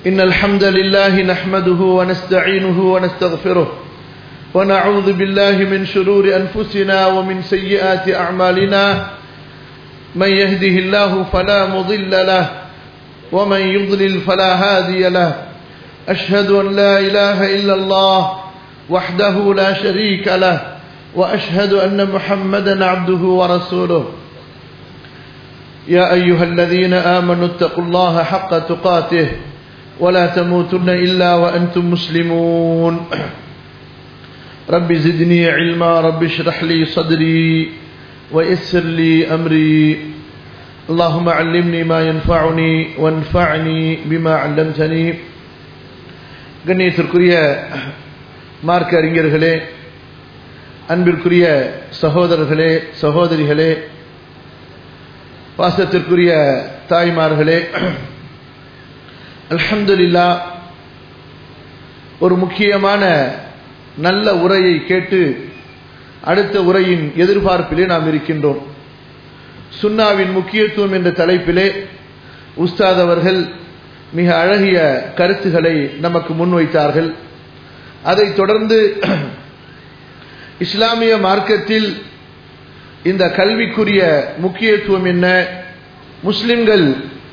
إن الحمد لله نحمده ونستعينه ونستغفره ونعوذ بالله من شرور أنفسنا ومن سيئات أعمالنا من يهده الله فلا مضل له ومن يضلل فلا هادي له أشهد أن لا إله إلا الله وحده لا شريك له وأشهد أن محمدا عبده ورسوله يا أيها الذين آمنوا اتقوا الله حق تقاته ولا تموتن إلا وأنتم مسلمون رب زدني علما رب اشرح لي صدري ويسر لي أمري اللهم علمني ما ينفعني وانفعني بما علمتني கண்ணியத்திற்குரிய மார்க்க அறிஞர்களே அன்பிற்குரிய சகோதரர்களே சகோதரிகளே பாசத்திற்குரிய தாய்மார்களே அல்ஹம்துலில்லா ஒரு முக்கியமான நல்ல உரையை கேட்டு அடுத்த உரையின் எதிர்பார்ப்பிலே நாம் இருக்கின்றோம் சுன்னாவின் முக்கியத்துவம் என்ற தலைப்பிலே உஸ்தாத் அவர்கள் மிக அழகிய கருத்துக்களை நமக்கு முன்வைத்தார்கள் அதைத் தொடர்ந்து இஸ்லாமிய மார்க்கத்தில் இந்த கல்விக்குரிய முக்கியத்துவம் என்ன முஸ்லிம்கள்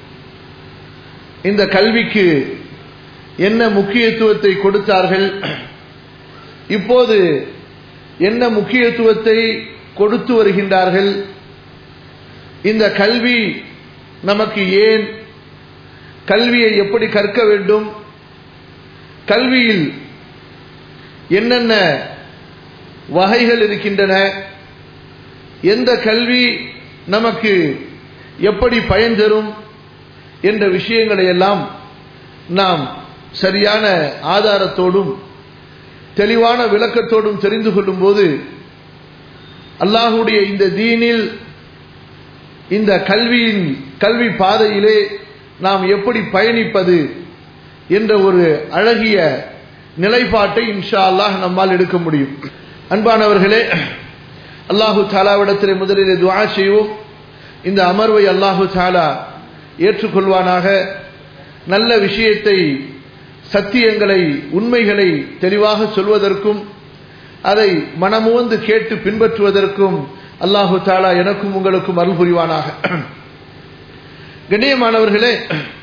இந்த கல்விக்கு என்ன முக்கியத்துவத்தை கொடுத்தார்கள் இப்போது என்ன முக்கியத்துவத்தை கொடுத்து வருகின்றார்கள் இந்த கல்வி நமக்கு ஏன் கல்வியை எப்படி கற்க வேண்டும் கல்வியில் என்னென்ன வகைகள் இருக்கின்றன எந்த கல்வி நமக்கு எப்படி பயன் தரும் என்ற விஷயங்களை எல்லாம் நாம் சரியான ஆதாரத்தோடும் தெளிவான விளக்கத்தோடும் தெரிந்து கொள்ளும் போது அல்லாஹுடைய இந்த தீனில் இந்த கல்வியின் கல்வி பாதையிலே நாம் எப்படி பயணிப்பது என்ற ஒரு அழகிய நிலைப்பாட்டை இன்ஷா அல்லாஹ் நம்மால் எடுக்க முடியும் அன்பானவர்களே அல்லாஹு தாலாவிடத்திலே முதலிலே துவா செய்வோம் இந்த அமர்வை அல்லாஹு தாலா ஏற்றுக்கொள்வானாக நல்ல விஷயத்தை சத்தியங்களை உண்மைகளை தெளிவாக சொல்வதற்கும் அதை மனமுவந்து கேட்டு பின்பற்றுவதற்கும் அல்லாஹு தாலா எனக்கும் உங்களுக்கும் அருள் புரிவானாக கண்ணியமானவர்களே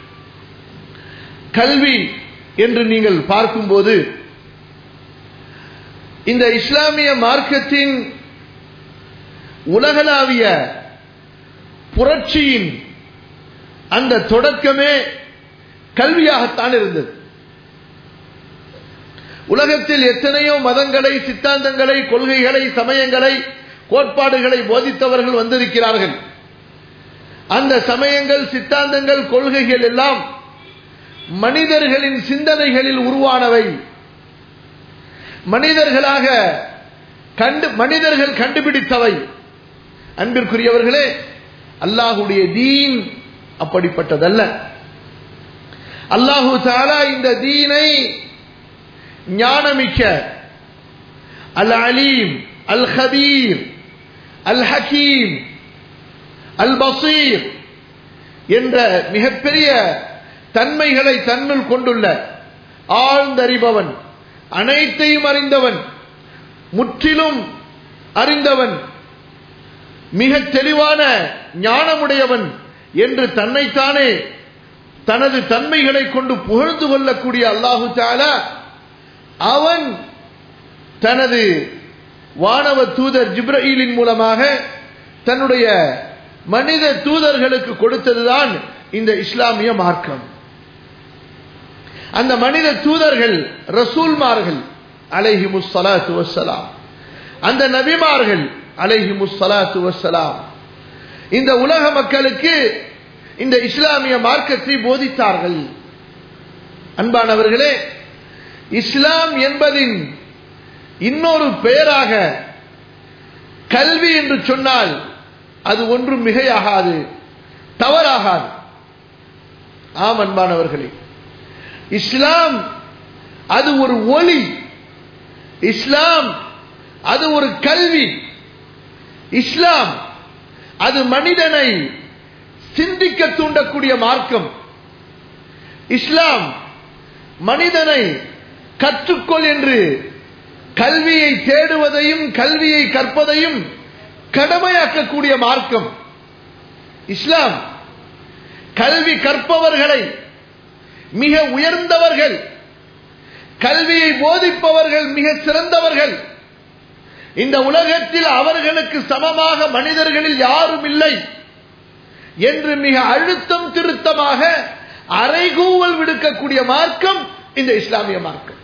கல்வி என்று நீங்கள் பார்க்கும்போது இந்த இஸ்லாமிய மார்க்கத்தின் உலகளாவிய புரட்சியின் அந்த தொடக்கமே கல்வியாகத்தான் இருந்தது உலகத்தில் எத்தனையோ மதங்களை சித்தாந்தங்களை கொள்கைகளை சமயங்களை கோட்பாடுகளை போதித்தவர்கள் வந்திருக்கிறார்கள் அந்த சமயங்கள் சித்தாந்தங்கள் கொள்கைகள் எல்லாம் மனிதர்களின் சிந்தனைகளில் உருவானவை மனிதர்களாக கண்டு மனிதர்கள் கண்டுபிடித்தவை அன்பிற்குரியவர்களே அல்லாஹுடைய தீன் அப்படிப்பட்டதல்ல அல்லாஹு தாலா இந்த தீனை ஞானமிக்க அல் அலீம் அல் ஹபீர் அல் ஹக்கீம் அல் பசீர் என்ற மிகப்பெரிய தன்மைகளை தன்னுள் கொண்டுள்ள ஆழ்ந்தறிபவன் அனைத்தையும் அறிந்தவன் முற்றிலும் அறிந்தவன் மிக தெளிவான ஞானமுடையவன் என்று தன்னைத்தானே தனது தன்மைகளை கொண்டு புகழ்ந்து கொள்ளக்கூடிய அல்லாஹு தாலா அவன் தனது வானவ தூதர் ஜிப்ரஹீலின் மூலமாக தன்னுடைய மனித தூதர்களுக்கு கொடுத்ததுதான் இந்த இஸ்லாமிய மார்க்கம் அந்த மனித தூதர்கள் ரசூல்மார்கள் அலைஹி முஸ்ஸலாத்து வசலாம் அந்த நபிமார்கள் அலைஹி முஸ்ஸலாத்து வசலாம் இந்த உலக மக்களுக்கு இந்த இஸ்லாமிய மார்க்கத்தை போதித்தார்கள் அன்பானவர்களே இஸ்லாம் என்பதின் இன்னொரு பெயராக கல்வி என்று சொன்னால் அது ஒன்றும் மிகையாகாது தவறாகாது ஆம் அன்பானவர்களே இஸ்லாம் அது ஒரு ஒளி இஸ்லாம் அது ஒரு கல்வி இஸ்லாம் அது மனிதனை சிந்திக்க தூண்டக்கூடிய மார்க்கம் இஸ்லாம் மனிதனை கற்றுக்கொள் என்று கல்வியை தேடுவதையும் கல்வியை கற்பதையும் கடமையாக்கக்கூடிய மார்க்கம் இஸ்லாம் கல்வி கற்பவர்களை மிக உயர்ந்தவர்கள் கல்வியை போதிப்பவர்கள் மிக சிறந்தவர்கள் இந்த உலகத்தில் அவர்களுக்கு சமமாக மனிதர்களில் யாரும் இல்லை என்று மிக அழுத்தம் திருத்தமாக அரைகூவல் விடுக்கக்கூடிய மார்க்கம் இந்த இஸ்லாமிய மார்க்கம்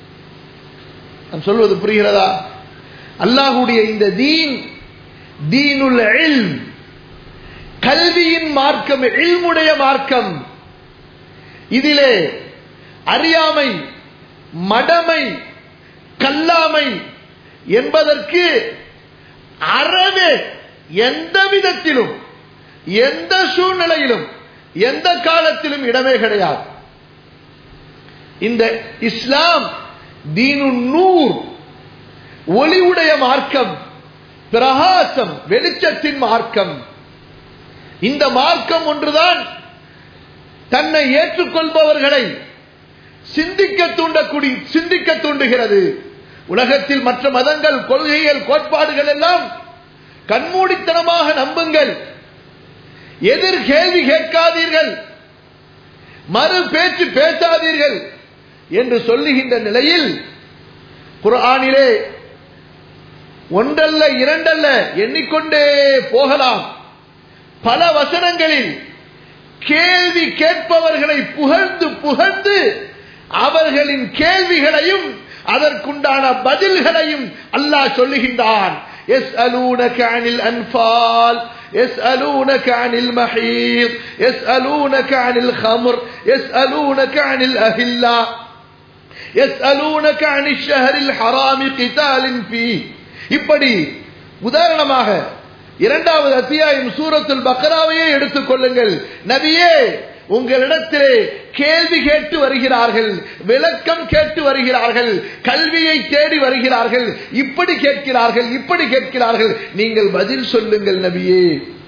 நான் சொல்வது புரிகிறதா அல்லாஹுடைய இந்த தீன் தீனுல் இல்ம் கல்வியின் மார்க்கம் இல்முடைய மார்க்கம் இதிலே அறியாமை மடமை கல்லாமை என்பதற்கு அறவே எந்த விதத்திலும் எந்த சூழ்நிலையிலும் எந்த காலத்திலும் இடமே கிடையாது இந்த இஸ்லாம் தீனு நூர் ஒளிவுடைய மார்க்கம் பிரகாசம் வெளிச்சத்தின் மார்க்கம் இந்த மார்க்கம் ஒன்றுதான் தன்னை ஏற்றுக்கொள்பவர்களை சிந்திக்க தூண்டக்கூடி சிந்திக்க தூண்டுகிறது உலகத்தில் மற்ற மதங்கள் கொள்கைகள் கோட்பாடுகள் எல்லாம் கண்மூடித்தனமாக நம்புங்கள் எதிர் கேள்வி கேட்காதீர்கள் மறு பேச்சு பேசாதீர்கள் என்று சொல்லுகின்ற நிலையில் குர்ஆனிலே ஒன்றல்ல இரண்டல்ல எண்ணிக்கொண்டே போகலாம் பல வசனங்களில் கேள்வி கேட்பவர்களை புகழ்ந்து புகழ்ந்து அவர்களின் கேள்விகளையும் அதற்குண்டான பதில்களையும் அல்லாஹ் சொல்லுகின்றான் يسألونك عن الأنفال يسألونك عن المحيط يسألونك عن الخمر يسألونك عن الأهلة يسألونك عن الشهر الحرام قتال فيه இப்படி உதாரணமாக இரண்டாவது அத்தியாயம் சூரத்துல் பக்ராவையே எடுத்துக் கொள்ளுங்கள் நபியே உங்களிடத்திலே கேள்வி கேட்டு வருகிறார்கள் விளக்கம் கேட்டு வருகிறார்கள் கல்வியை தேடி வருகிறார்கள் இப்படி கேட்கிறார்கள் இப்படி கேட்கிறார்கள் நீங்கள் பதில் சொல்லுங்கள் நபியே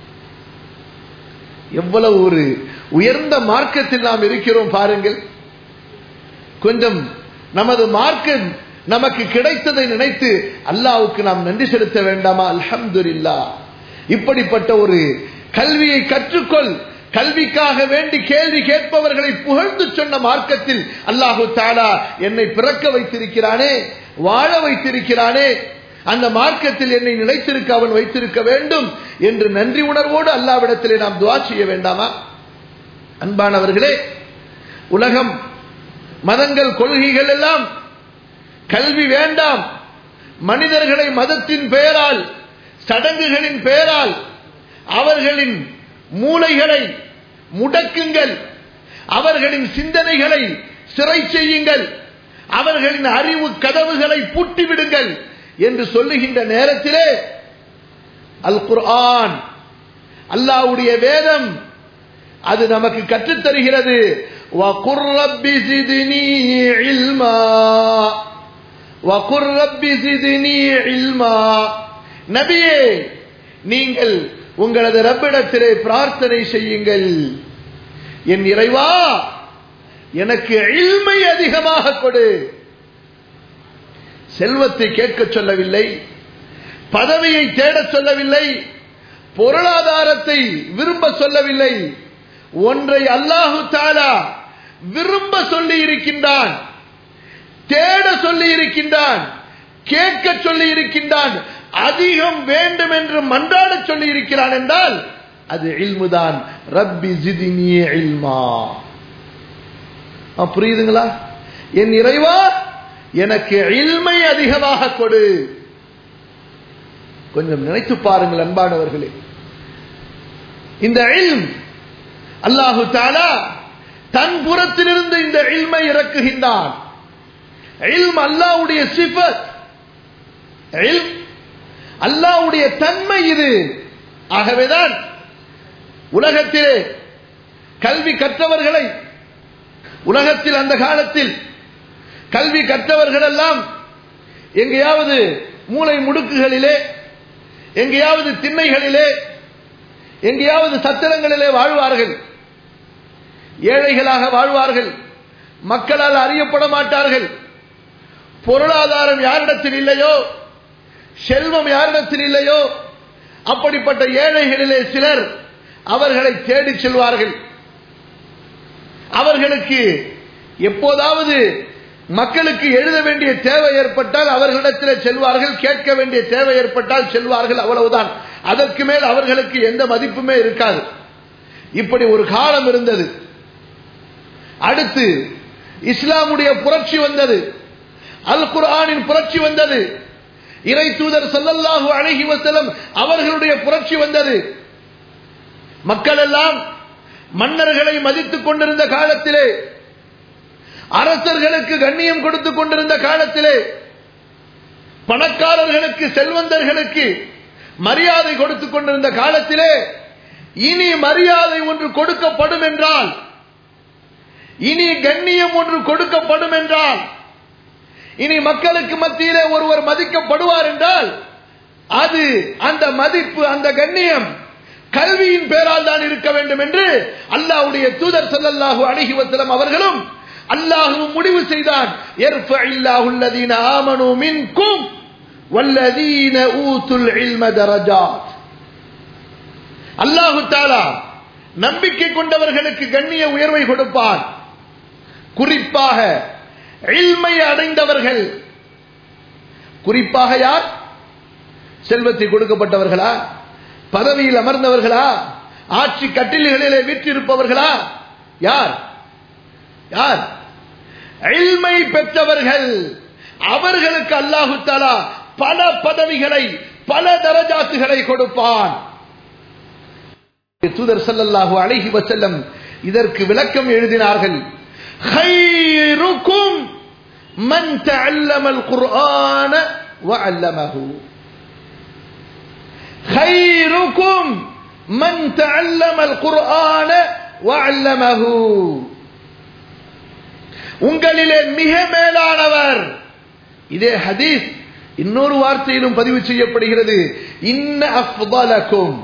எவ்வளவு ஒரு உயர்ந்த மார்க்கத்தில் நாம் இருக்கிறோம் பாருங்கள் கொஞ்சம் நமது மார்க்கம் நமக்கு கிடைத்ததை நினைத்து அல்லாவுக்கு நாம் நன்றி செலுத்த வேண்டாமா அல்ஹம்துலில்லா இப்படிப்பட்ட ஒரு கல்வியை கற்றுக்கொள் கல்விக்காக வேண்டி கேள்வி கேட்பவர்களை புகழ்ந்து சொன்ன மார்க்கத்தில் அல்லாஹு தாலா என்னை பிறக்க வைத்திருக்கிறானே வாழ வைத்திருக்கிறானே அந்த மார்க்கத்தில் என்னை நிலைத்திருக்க அவன் வைத்திருக்க வேண்டும் என்று நன்றி உணர்வோடு அல்லாவிடத்திலே நாம் துவா செய்ய வேண்டாமா அன்பானவர்களே உலகம் மதங்கள் கொள்கைகள் எல்லாம் கல்வி வேண்டாம் மனிதர்களை மதத்தின் பெயரால் சடங்குகளின் பெயரால் அவர்களின் மூளைகளை முடக்குங்கள் அவர்களின் சிந்தனைகளை சிறை செய்யுங்கள் அவர்களின் அறிவு கதவுகளை பூட்டிவிடுங்கள் என்று சொல்லுகின்ற நேரத்திலே அல் குர்ஆன் அல்லாவுடைய வேதம் அது நமக்கு கற்றுத்தருகிறது وَقُلْ رَبِّ زِدْنِي عِلْمًا وَقُلْ رَبِّ زِدْنِي عِلْمًا நபியே நீங்கள் உங்களது ரப்பிடத்திலே பிரார்த்தனை செய்யுங்கள் என் இறைவா எனக்கு இல்மை அதிகமாக கொடு செல்வத்தை கேட்க சொல்லவில்லை பதவியை தேடச் சொல்லவில்லை பொருளாதாரத்தை விரும்ப சொல்லவில்லை ஒன்றை அல்லாஹு தாலா விரும்ப சொல்லி இருக்கின்றான் தேட சொல்லி இருக்கின்றான் கேட்க சொல்லி இருக்கின்றான் அதிகம் வேண்டும் என்று மன்றாட சொல்லி இருக்கிறான் என்றால் அது இல்முதான் ரப்பி ஜிதினி இல்மா புரியுதுங்களா என் இறைவா எனக்கு இல்மை அதிகமாக கொடு கொஞ்சம் நினைத்து பாருங்கள் அன்பானவர்களே இந்த இல்ம் அல்லாஹு தாலா தன் புறத்திலிருந்து இந்த இல்மை இறக்குகின்றான் இல்ம் அல்லாவுடைய சிபத் இல்ம் அல்லாவுடைய தன்மை இது ஆகவேதான் உலகத்திலே கல்வி கற்றவர்களை உலகத்தில் அந்த காலத்தில் கல்வி கற்றவர்கள் எல்லாம் எங்கேயாவது மூளை முடுக்குகளிலே எங்கேயாவது திண்ணைகளிலே எங்கேயாவது சத்திரங்களிலே வாழ்வார்கள் ஏழைகளாக வாழ்வார்கள் மக்களால் அறியப்பட மாட்டார்கள் பொருளாதாரம் யாரிடத்தில் இல்லையோ செல்வம் யாரிடத்தில் இல்லையோ அப்படிப்பட்ட ஏழைகளிலே சிலர் அவர்களை தேடிச் செல்வார்கள் அவர்களுக்கு எப்போதாவது மக்களுக்கு எழுத வேண்டிய தேவை ஏற்பட்டால் அவர்களிடத்தில் செல்வார்கள் கேட்க வேண்டிய தேவை ஏற்பட்டால் செல்வார்கள் அவ்வளவுதான் அதற்கு மேல் அவர்களுக்கு எந்த மதிப்புமே இருக்காது இப்படி ஒரு காலம் இருந்தது அடுத்து இஸ்லாமுடைய புரட்சி வந்தது அல் குர்ஆனின் புரட்சி வந்தது இறை தூதர் சல்லல்லாஹு அழகி வசலம் அவர்களுடைய புரட்சி வந்தது மக்கள் எல்லாம் மன்னர்களை மதித்துக் கொண்டிருந்த காலத்திலே அரசர்களுக்கு கண்ணியம் கொடுத்துக் கொண்டிருந்த காலத்திலே பணக்காரர்களுக்கு செல்வந்தர்களுக்கு மரியாதை கொடுத்துக் கொண்டிருந்த காலத்திலே இனி மரியாதை ஒன்று கொடுக்கப்படும் என்றால் இனி கண்ணியம் ஒன்று கொடுக்கப்படும் என்றால் இனி மக்களுக்கு மத்தியிலே ஒருவர் மதிக்கப்படுவார் என்றால் அது அந்த மதிப்பு அந்த கண்ணியம் கல்வியின் பேரால் தான் இருக்க வேண்டும் என்று அல்லாஹ்வுடைய தூதர் ஸல்லல்லாஹு அலைஹி வஸல்லம் அவர்களும் அல்லாஹ்வும் முடிவு செய்தான் யர்ஃபஇல்லாஹு அல்லதீன ஆமனூ மின்கும் வல்லதீன ஊதுல் இல்ம தரஜாத் அல்லாஹு தஆலா நம்பிக்கை கொண்டவர்களுக்கு கண்ணிய உயர்வை கொடுப்பான் குறிப்பாக இல்மை அடைந்தவர்கள் குறிப்பாக யார் செல்வத்தை கொடுக்கப்பட்டவர்களா பதவியில் அமர்ந்தவர்களா ஆட்சி கட்டில்களிலே வீற்றிருப்பவர்களா யார் யார் இல்மை பெற்றவர்கள் அவர்களுக்கு அல்லாஹு தாலா பல பதவிகளை பல தரஜாத்துகளை கொடுப்பான் தூதர் ஸல்லல்லாஹு அலைஹி வஸல்லம் இதற்கு விளக்கம் எழுதினார்கள் خيركم من تعلم القرآن وعلمه خيركم من تعلم القرآن وعلمه உங்களிலே மிக மேலானவர் இதே ஹதீஸ் இன்னொரு வார்த்தையிலும் பதிவு செய்யப்படுகிறது இன்ன அஃதலக்கும்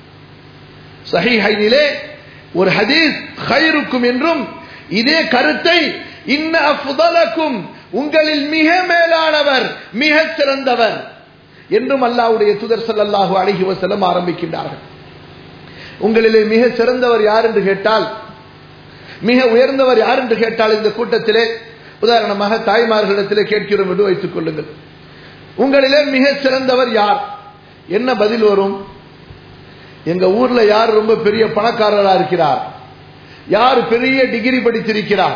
சஹீஹைனிலே ஒரு ஹதீஸ் ஹைருக்கும் என்றும் இதே கருத்தை இன்ன அஃதலக்கும் உங்களில் மிக மேலானவர் மிக சிறந்தவர் என்றும் அல்லாஹ்வுடைய தூதர் ஸல்லல்லாஹு அலைஹி வஸல்லம் ஆரம்பிக்கின்றார்கள் உங்களிலே மிக சிறந்தவர் யார் என்று கேட்டால் மிக உயர்ந்தவர் யார் என்று கேட்டால் இந்த கூட்டத்திலே உதாரணமாக தாய்மார்களிடத்திலே கேட்கிறோம் என்று வைத்துக் கொள்ளுங்கள் உங்களிலே மிக சிறந்தவர் யார் என்ன பதில் வரும் எங்க ஊர்ல யார் ரொம்ப பெரிய பணக்காரரா இருக்கிறார் யார் பெரிய டிகிரி படித்திருக்கிறார்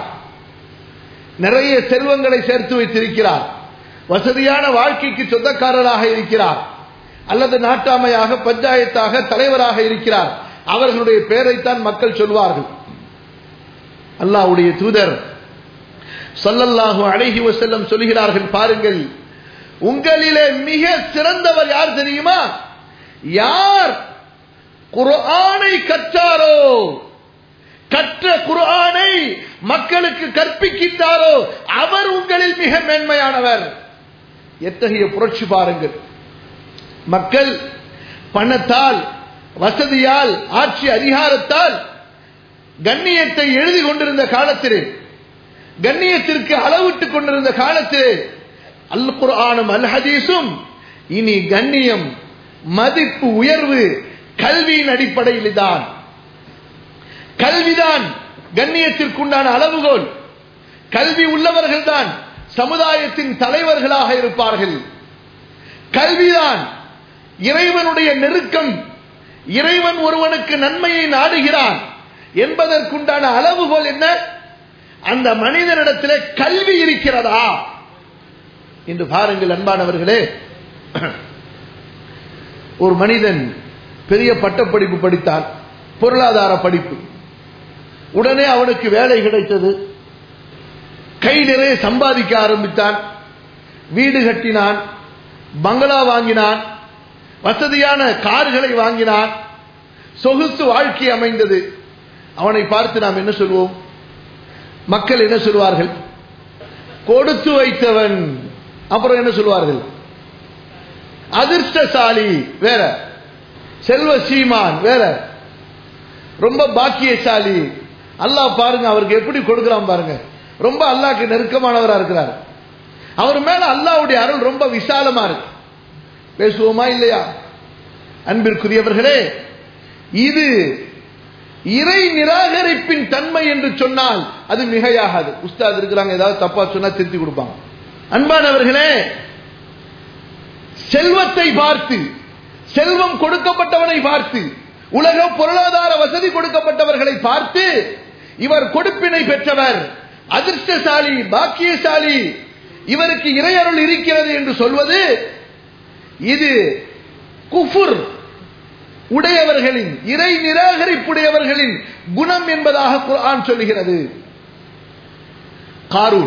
நிறைய செல்வங்களை சேர்த்து வைத்திருக்கிறார் வசதியான வாழ்க்கைக்கு சொந்தக்காரராக இருக்கிறார் அல்லது நாட்டாமையாக பஞ்சாயத்தாக தலைவராக இருக்கிறார் அவர்களுடைய பெயரைத்தான் மக்கள் சொல்வார்கள் அல்லாஹ்வுடைய தூதர் சொல்லல்லாஹு அழகி வசல்லம் சொல்கிறார்கள் பாருங்கள் உங்களிலே மிக சிறந்தவர் யார் தெரியுமா யார் குர்ஆனை கற்றாரோ கற்ற குர்ஆனை மக்களுக்கு கற்பிக்கின்றாரோ அவர் உங்களில் மிக மேன்மையானவர் எத்தகைய புரட்சி பாருங்கள் மக்கள் பணத்தால் வசதியால் ஆட்சி அதிகாரத்தால் கண்ணியத்தை எழுதி கொண்டிருந்த காலத்திலே கண்ணியத்திற்கு அளவிட்டுக் கொண்டிருந்த காலத்திலே அல் குர்ஆனும் அல் ஹதீஸும் இனி கண்ணியம் மதிப்பு உயர்வு கல்வியின் அடிப்படையில் தான் கல்விதான் கண்ணியத்திற்குண்டான அளவுகோல் கல்வி உள்ளவர்கள் தான் சமுதாயத்தின் தலைவர்களாக இருப்பார்கள் கல்விதான் இறைவனுடைய நெருக்கம் இறைவன் ஒருவனுக்கு நன்மையை நாடுகிறான் என்பதற்குண்டான அளவுகோல் என்ன அந்த மனிதனிடத்திலே கல்வி இருக்கிறதா என்று பாருங்கள் அன்பானவர்களே ஒரு மனிதன் பெரிய பட்டப்படிப்பு படித்தான் பொருளாதார படிப்பு உடனே அவனுக்கு வேலை கிடைத்தது கை நிறைய சம்பாதிக்க ஆரம்பித்தான் வீடு கட்டினான் பங்களா வாங்கினான் வசதியான கார்களை வாங்கினான் சொகுசு வாழ்க்கை அமைந்தது அவனை பார்த்து நாம் என்ன சொல்வோம் மக்கள் என்ன சொல்வார்கள் கொடுத்து வைத்தவன் அப்புறம் என்ன சொல்வார்கள் அதிர்ஷ்டசாலி வேற செல்வ சீமான் வேற ரொம்ப பாக்கியசாலி அல்லாஹ் பாருங்க அவருக்கு எப்படி கொடுக்கிறான் பாருங்க ரொம்ப அல்லாஹ்க்கு நெருக்கமானவரா இருக்கிறார் அவர் மேல அல்லாஹ்வுடைய அருள் ரொம்ப விசாலமா இருக்கு பேசுவோமா இல்லையா அன்பிற்குரியவர்களே இது இறை நிராகரிப்பின் தன்மை என்று சொன்னால் அது மிகையாகாது உஸ்தாத் இருக்கிறாங்க ஏதாவது தப்பா சொன்னா திருத்தி கொடுப்பாங்க அன்பானவர்களே செல்வத்தை பார்த்து செல்வம் கொடுக்கப்பட்டவனை பார்த்து உலக பொருளாதார வசதி கொடுக்கப்பட்டவர்களை பார்த்து இவர் கொடுப்பினை பெற்றவர் அதிர்ஷ்டசாலி பாக்கியசாலி இவருக்கு இறையருள் இருக்கிறது என்று சொல்வது இது குஃபுர் உடையவர்களின் இறை நிராகரிப்புடையவர்களின் குணம் என்பதாக குர்ஆன் சொல்லுகிறது காரூன்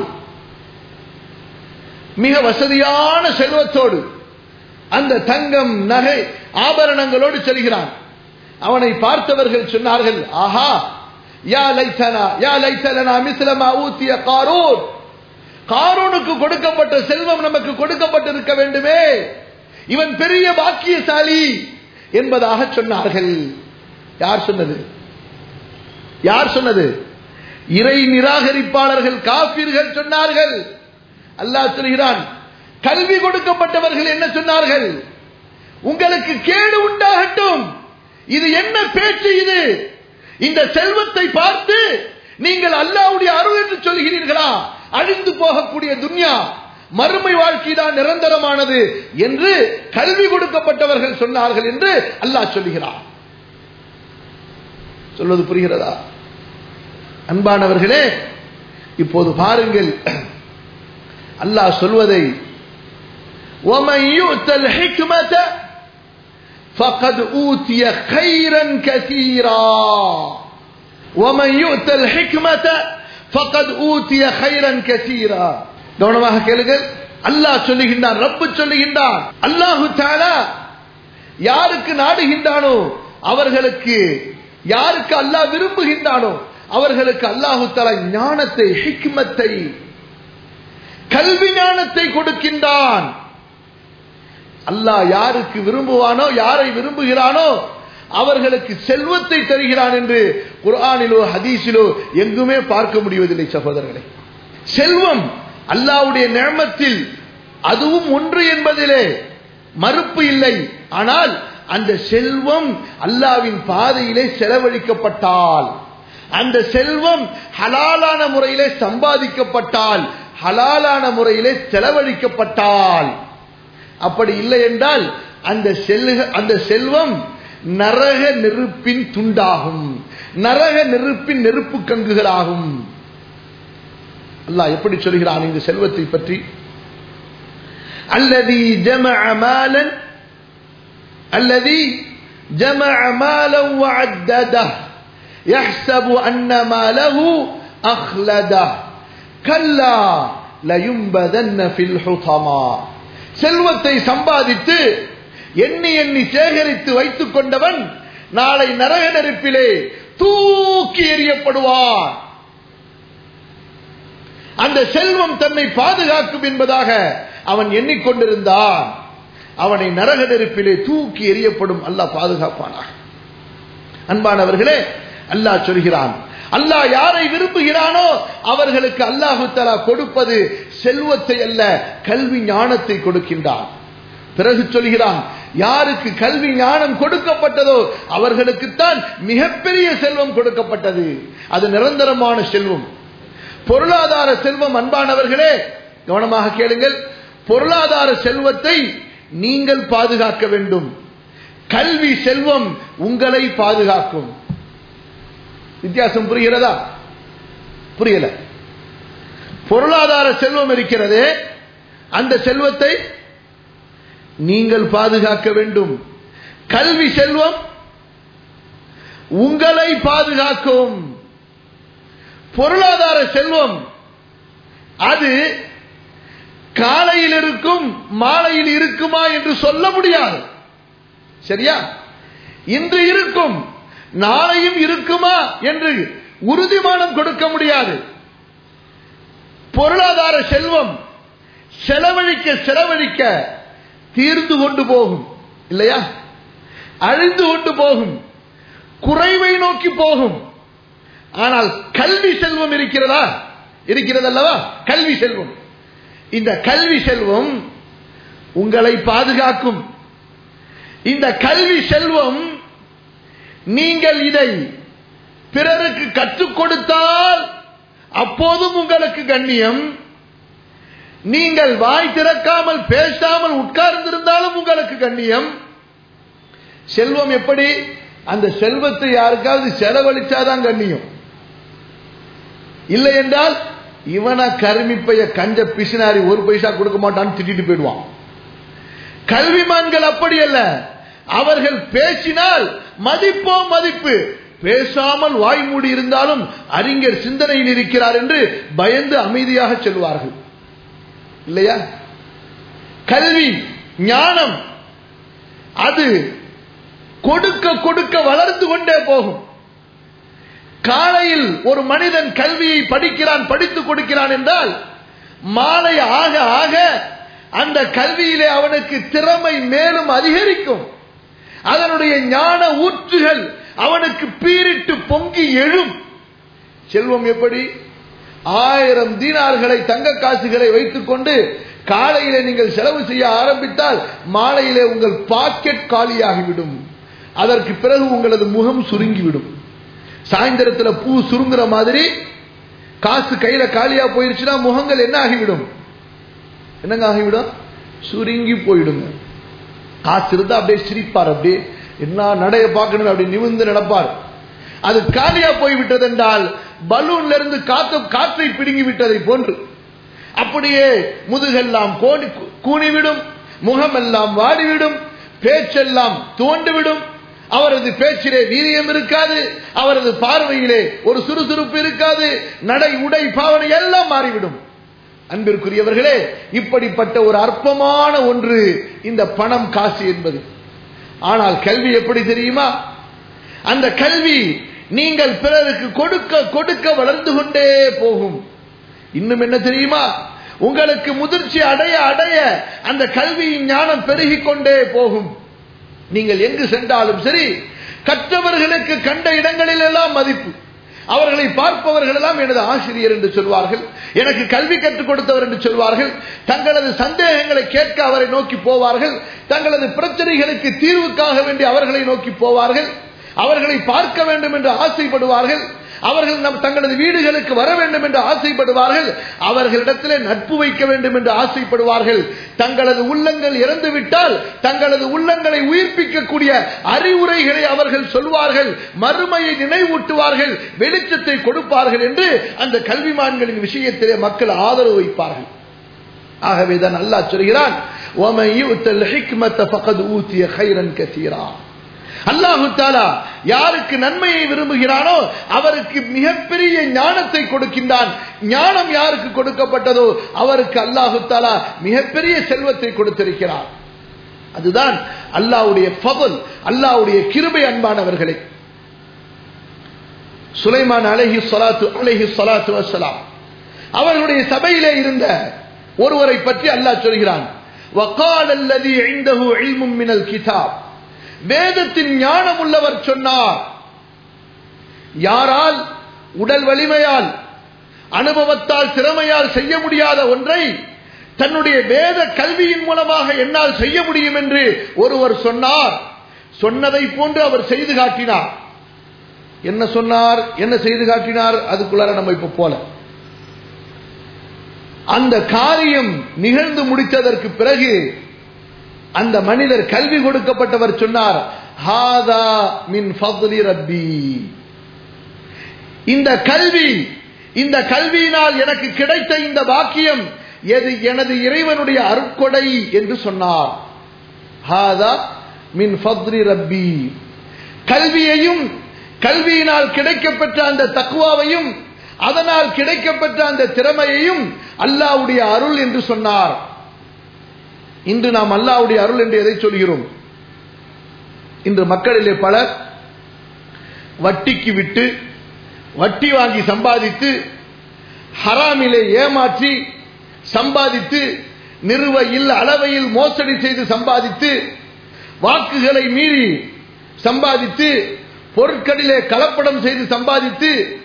மிக வசதியான செல்வத்தோடு அந்த தங்கம் நகை ஆபரணங்களோடு செல்கிறான் அவனை பார்த்தவர்கள் சொன்னார்கள் ஆஹா யா லைத்தனா யா லைத்தலனா மிஸ்லமா ஊத்திய காரூன் காரூனுக்கு கொடுக்கப்பட்ட செல்வம் நமக்கு கொடுக்கப்பட்டிருக்க வேண்டுமே இவன் பெரிய பாக்கியசாலி என்பதாக சொன்னார்கள் யார் சொன்னது யார் சொன்னது இறை நிராகரிப்பாளர்கள் காப்பீர்கள் சொன்னார்கள் அல்லாஹ் சொல்கிறான் கல்வி கொடுக்கப்பட்டவர்கள் என்ன சொன்னார்கள் உங்களுக்கு கேடு உண்டாகட்டும் இது என்ன பேச்சு இது இந்த செல்வத்தை பார்த்து நீங்கள் அல்லாவுடைய அருள் என்று சொல்கிறீர்களா அழிந்து போகக்கூடிய துன்யா மறுமை வாழ்க்கை தான் நிரந்தரமானது என்று கல்வி கொடுக்கப்பட்டவர்கள் சொன்னார்கள் என்று அல்லாஹ் சொல்லுகிறார் சொல்வது புரிகிறதா அன்பானவர்களே இப்போது பாருங்கள் அல்லாஹ் சொல்வதை ومن يؤت الحكمة فقد أوتي خيرا كثيرا ومن يؤت الحكمة فقد أوتي خيرا كثيرا கவனமாக கேளுங்கள் அல்லாஹ் சொல்லுகின்றான் ரப்பு சொல்லுகின்றான் அல்லாஹு தாலா யாருக்கு நாடுகின்றானோ அவர்களுக்கு யாருக்கு அல்லாஹ் விரும்புகின்றானோ அவர்களுக்கு அல்லாஹு தாலா ஞானத்தை ஹிக்மத்தை கல்வி ஞானத்தை கொடுக்கின்றான் அல்லாஹ் யாருக்கு விரும்புவானோ யாரை விரும்புகிறானோ அவர்களுக்கு செல்வத்தை தருகிறான் என்று குர்ஆனிலோ ஹதீஸிலோ எங்குமே பார்க்க முடிவதில்லை சகோதரர்களே செல்வம் அல்லாவுடைய நேமத்தில் அதுவும் ஒன்று என்பதிலே மறுப்பு இல்லை ஆனால் அந்த செல்வம் அல்லாவின் பாதையிலே செலவழிக்கப்பட்டால் அந்த செல்வம் ஹலாலான முறையிலே சம்பாதிக்கப்பட்டால் ஹலாலான முறையிலே செலவழிக்கப்பட்டால் அப்படி இல்லை என்றால் அந்த செல்க அந்த செல்வம் நரக நெருப்பின் துண்டாகும் நரக நெருப்பின் நெருப்பு கங்குகளாகும் அல்லாஹ் எப்படி சொல்கிறான் இந்த செல்வத்தை பற்றி அல்லதி ஜமஅ மாலன் அல்லதி ஜமஅ மாலன் வஅத்ததஹ يحسب أن ماله أخلده كلا لينبذن في الحطمة செல்வத்தை சம்பாதித்து எண்ணி எண்ணி சேகரித்து வைத்துக் கொண்டவன் நாளை நரக நெருப்பிலே தூக்கி எறியப்படுவான் அந்த செல்வம் தன்னை பாதுகாக்கும் என்பதாக அவன் எண்ணிக்கொண்டிருந்தான் அவனை நரக நெருப்பிலே தூக்கி எறியப்படும் அல்லாஹ் பாதுகாப்பானாக அன்பானவர்களே அல்லாஹ் சொல்கிறான் அல்லாஹ் யாரை விரும்புகிறானோ அவர்களுக்கு அல்லாஹு தலா கொடுப்பது செல்வத்தை அல்ல கல்வி ஞானத்தை கொடுக்கின்றான் பிறகு சொல்கிறான் யாருக்கு கல்வி ஞானம் கொடுக்கப்பட்டதோ அவர்களுக்குத்தான் மிகப்பெரிய செல்வம் கொடுக்கப்பட்டது அது நிரந்தரமான செல்வம் பொருளாதார செல்வம் அன்பானவர்களே கவனமாக கேளுங்கள் பொருளாதார செல்வத்தை நீங்கள் பாதுகாக்க வேண்டும் கல்வி செல்வம் உங்களை பாதுகாக்கும் வித்தியாசம் புரிகிறதா புரியல பொருளாதார செல்வம் இருக்கிறது அந்த செல்வத்தை நீங்கள் பாதுகாக்க வேண்டும் கல்வி செல்வம் உங்களை பாதுகாக்கும் பொருளாதார செல்வம் அது காலையில் இருக்கும் மாலையில் இருக்குமா என்று சொல்ல முடியாது சரியா இன்று இருக்கும் நாளையும் இருக்குமா என்று உறுதிமானம் கொடுக்க முடியாது பொருளாதார செல்வம் செலவழிக்க செலவழிக்க தீர்ந்து கொண்டு போகும் இல்லையா அழிந்து கொண்டு போகும் குறைவை நோக்கி போகும் ஆனால் கல்வி செல்வம் இருக்கிறதா இருக்கிறது அல்லவா கல்வி செல்வம் இந்த கல்வி செல்வம் உங்களை பாதுகாக்கும் இந்த கல்வி செல்வம் நீங்கள் இதை பிறருக்கு கற்றுக் கொடுத்தால் அப்போதும் உங்களுக்கு கண்ணியம் நீங்கள் வாய் திறக்காமல் பேசாமல் உட்கார்ந்திருந்தாலும் உங்களுக்கு கண்ணியம் செல்வம் எப்படி அந்த செல்வத்தை யாருக்காவது செலவழிச்சாதான் கண்ணியம் இல்லை என்றால் இவன கருமிப்பைய கஞ்ச பிசினாரி ஒரு பைசா கொடுக்க மாட்டான்னு திட்டிட்டு போயிடுவான் கல்விமான்கள் அப்படி அல்ல அவர்கள் பேசினால் மதிப்போ மதிப்பு பேசாமல் வாய் மூடி இருந்தாலும் அறிஞர் சிந்தனையில் இருக்கிறார் என்று பயந்து அமைதியாக செல்வார்கள் இல்லையா கல்வி ஞானம் அது கொடுக்க கொடுக்க வளர்ந்து கொண்டே போகும் காலையில் ஒரு மனிதன் கல்வியை படிக்கிறான் படித்துக் கொடுக்கிறான் என்றால் மாலை ஆக ஆக அந்த கல்வியிலே அவனுக்கு திறமை மேலும் அதிகரிக்கும் அதனுடைய ஞான ஊற்றுகள் அவனுக்கு பீரிட்டு பொங்கி எழும் செல்வம் எப்படி ஆயிரம் தீனார்களை தங்க காசுகளை வைத்துக் கொண்டு காலையிலே நீங்கள் செலவு செய்ய ஆரம்பித்தால் மாலையிலே உங்கள் பாக்கெட் காலியாகிவிடும் அதற்கு பிறகு உங்களது முகம் சுருங்கிவிடும் சாயந்தரத்தில் பூ சுருங்குற மாதிரி காசு கையில காலியா போயிருச்சுன்னா முகங்கள் என்ன ஆகிவிடும் என்னங்க ஆகிவிடும் சுருங்கி போயிடுங்க காசு இருந்தா அப்படியே சிரிப்பார் அப்படியே என்ன நடைய பார்க்கணும் அப்படி நிமிர்ந்து நடப்பார் அது காலியா போய்விட்டது என்றால் பலூன்ல இருந்து காத்து காற்றை பிடுங்கி விட்டதை போன்று அப்படியே முதுகெல்லாம் கோடி கூணிவிடும் முகமெல்லாம் வாடிவிடும் பேச்செல்லாம் தோண்டுவிடும் அவரது பேச்சிலே வீரியம் இருக்காது அவரது பார்வையிலே ஒரு சுறுசுறுப்பு இருக்காது நடை உடை பாவனை எல்லாம் மாறிவிடும் அன்பிற்குரியவர்களே இப்படிப்பட்ட ஒரு அற்பமான ஒன்று இந்த பணம் காசு என்பது ஆனால் கல்வி எப்படி தெரியுமா அந்த கல்வி நீங்கள் பிறருக்கு கொடுக்க கொடுக்க வளர்ந்து கொண்டே போகும் இன்னும் என்ன தெரியுமா உங்களுக்கு முதிர்ச்சி அடைய அடைய அந்த கல்வியின் ஞானம் பெருகிக் கொண்டே போகும் நீங்கள் எங்கு சென்றாலும் சரி கற்றவர்களுக்கு கண்ட இடங்களில் எல்லாம் மதிப்பு அவர்களை பார்ப்பவர்கள் எல்லாம் எனது ஆசிரியர் என்று சொல்வார்கள் எனக்கு கல்வி கற்றுக் கொடுத்தவர் என்று சொல்வார்கள் தங்களது சந்தேகங்களை கேட்க அவரை நோக்கி போவார்கள் தங்களது பிரச்சனைகளுக்கு தீர்வுக்காக வேண்டி அவர்களை நோக்கி போவார்கள் அவர்களை பார்க்க வேண்டும் என்று ஆசைப்படுவார்கள் அவர்கள் நம் தங்களது வீடுகளுக்கு வர வேண்டும் என்று ஆசைப்படுவார்கள் அவர்களிடத்திலே நட்பு வைக்க வேண்டும் என்று ஆசைப்படுவார்கள் தங்களது உள்ளங்கள் இறந்து விட்டால் தங்களது உள்ளங்களை உயிர்ப்பிக்கக்கூடிய அறிவுரைகளை அவர்கள் சொல்வார்கள் மறுமையை நினைவூட்டுவார்கள் வெளிச்சத்தை கொடுப்பார்கள் என்று அந்த கல்விமான்களின் விஷயத்திலே மக்கள் ஆதரவு வைப்பார்கள் ஆகவேதான் அல்லாஹ் சொல்கிறான் وَمَنْ يُؤْتَ الْحِكْمَةَ فَقَدْ أُوتِيَ خَيْرًا كَثِيرًا அல்லாஹு தாலா யாருக்கு நன்மையை விரும்புகிறானோ அவருக்கு மிகப்பெரிய ஞானத்தை கொடுக்கின்றான் ஞானம் யாருக்கு கொடுக்கப்பட்டதோ அவருக்கு அல்லாஹு தாலா மிகப்பெரிய செல்வத்தை கொடுத்திருக்கிறார் அதுதான் அல்லாவுடைய பவல் அல்லாவுடைய கிருபை அன்பானவர்களே சுலைமான் அலஹி சொலாத்து அலஹி சொலாத்து வசலாம் அவர்களுடைய சபையிலே இருந்த ஒருவரை பற்றி அல்லாஹ் சொல்கிறான் وقال الذي عنده علم من الكتاب வேதத்தின் ஞானம் உள்ளவர் சொன்னார் யாரால் உடல் வலிமையால் அனுபவத்தால் திறமையால் செய்ய முடியாத ஒன்றை தன்னுடைய வேத கல்வியின் மூலமாக என்னால் செய்ய முடியும் என்று ஒருவர் சொன்னார் சொன்னதை போன்று அவர் செய்து காட்டினார் என்ன சொன்னார் என்ன செய்து காட்டினார் அதுக்குள்ளார நம்ம இப்ப போல அந்த காரியம் நிகழ்ந்து முடித்ததற்கு பிறகு அந்த மனிதர் கல்வி கொடுக்கப்பட்டவர் சொன்னார் ஹாதா மின் ஃபضலி ரப்பி இந்த கல்வி இந்த கல்வியினால் எனக்கு கிடைத்த இந்த பாக்கியம் எது எனது இறைவனுடைய அருட்கொடை என்று சொன்னார் ஹாதா மின் ஃபضலி ரப்பி கல்வியையும் கல்வியினால் கிடைக்கப்பெற்ற அந்த தக்குவாவையும் அதனால் கிடைக்கப்பெற்ற அந்த திறமையையும் அல்லாவுடைய அருள் என்று சொன்னார் இன்று நாம் அல்லாவுடைய அருள் என்று எதை சொல்கிறோம் இன்று மக்களிலே பலர் வட்டிக்கு விட்டு வட்டி வாங்கி சம்பாதித்து ஹராமிலே ஏமாற்றி சம்பாதித்து நிறுவையில் அளவையில் மோசடி செய்து சம்பாதித்து வாக்குகளை மீறி சம்பாதித்து பொருட்களிலே கலப்படம் செய்து சம்பாதித்து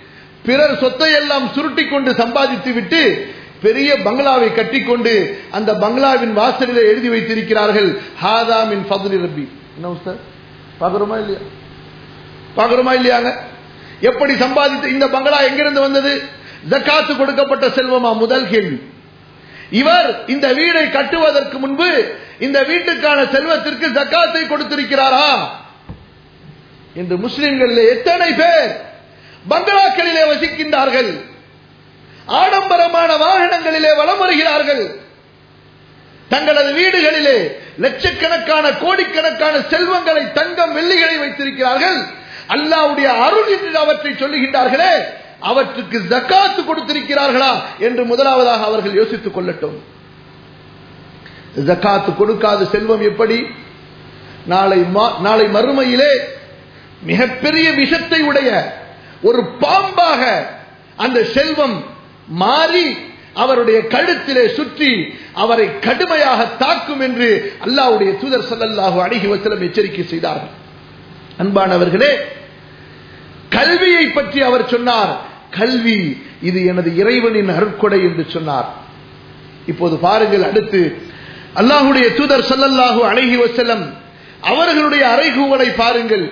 பிறர் சொத்தை எல்லாம் சுருட்டி கொண்டு சம்பாதித்து விட்டு பெரிய பங்களாவை கட்டிக்கொண்டு அந்த பங்களாவின் வாசலில் எழுதி வைத்திருக்கிறார்கள் ஹாதா மின் ஃபதுலி ரப்பி என்ன சார் பாக்குறோமா இல்லையா பாக்குறோமா இல்லையாங்க எப்படி சம்பாதித்து இந்த பங்களா எங்கிருந்து வந்தது ஜக்காத்து கொடுக்கப்பட்ட செல்வமா முதல் கேள்வி இவர் இந்த வீடை கட்டுவதற்கு முன்பு இந்த வீட்டுக்கான செல்வத்திற்கு ஜக்காத்தை கொடுத்திருக்கிறாரா இன்று முஸ்லிம்களில் எத்தனை பேர் பங்களாக்களிலே வசிக்கின்றார்கள் ஆடம்பரமான வாகனங்களிலே வலம் வருகிறார்கள் தங்களது வீடுகளிலே லட்சக்கணக்கான கோடிக்கணக்கான செல்வங்களை தங்கம் வெள்ளிகளை வைத்திருக்கிறார்கள் அல்லாவுடைய அருள் என்று அவற்றை சொல்லுகின்றார்களே அவற்றுக்கு ஜக்காத்து கொடுத்திருக்கிறார்களா என்று முதலாவதாக அவர்கள் யோசித்துக் கொள்ளட்டும் ஜக்காத்து கொடுக்காத செல்வம் எப்படி நாளை நாளை மறுமையிலே மிகப்பெரிய விஷத்தை உடைய ஒரு பாம்பாக அந்த செல்வம் மாறி அவருடைய கழுத்திலே சுற்றி அவரை கடுமையாக தாக்கும் என்று அல்லாவுடைய தூதர் சல்லல்லாஹு அழகி வசலம் எச்சரிக்கை செய்தார்கள் அன்பானவர்களே கல்வியை பற்றி அவர் சொன்னார் கல்வி இது எனது இறைவனின் அருட்கொடை என்று சொன்னார் இப்போது பாருங்கள் அடுத்து அல்லாஹுடைய தூதர் சல்லல்லாஹு அழகி வசலம் அவர்களுடைய அறைகூவலை பாருங்கள்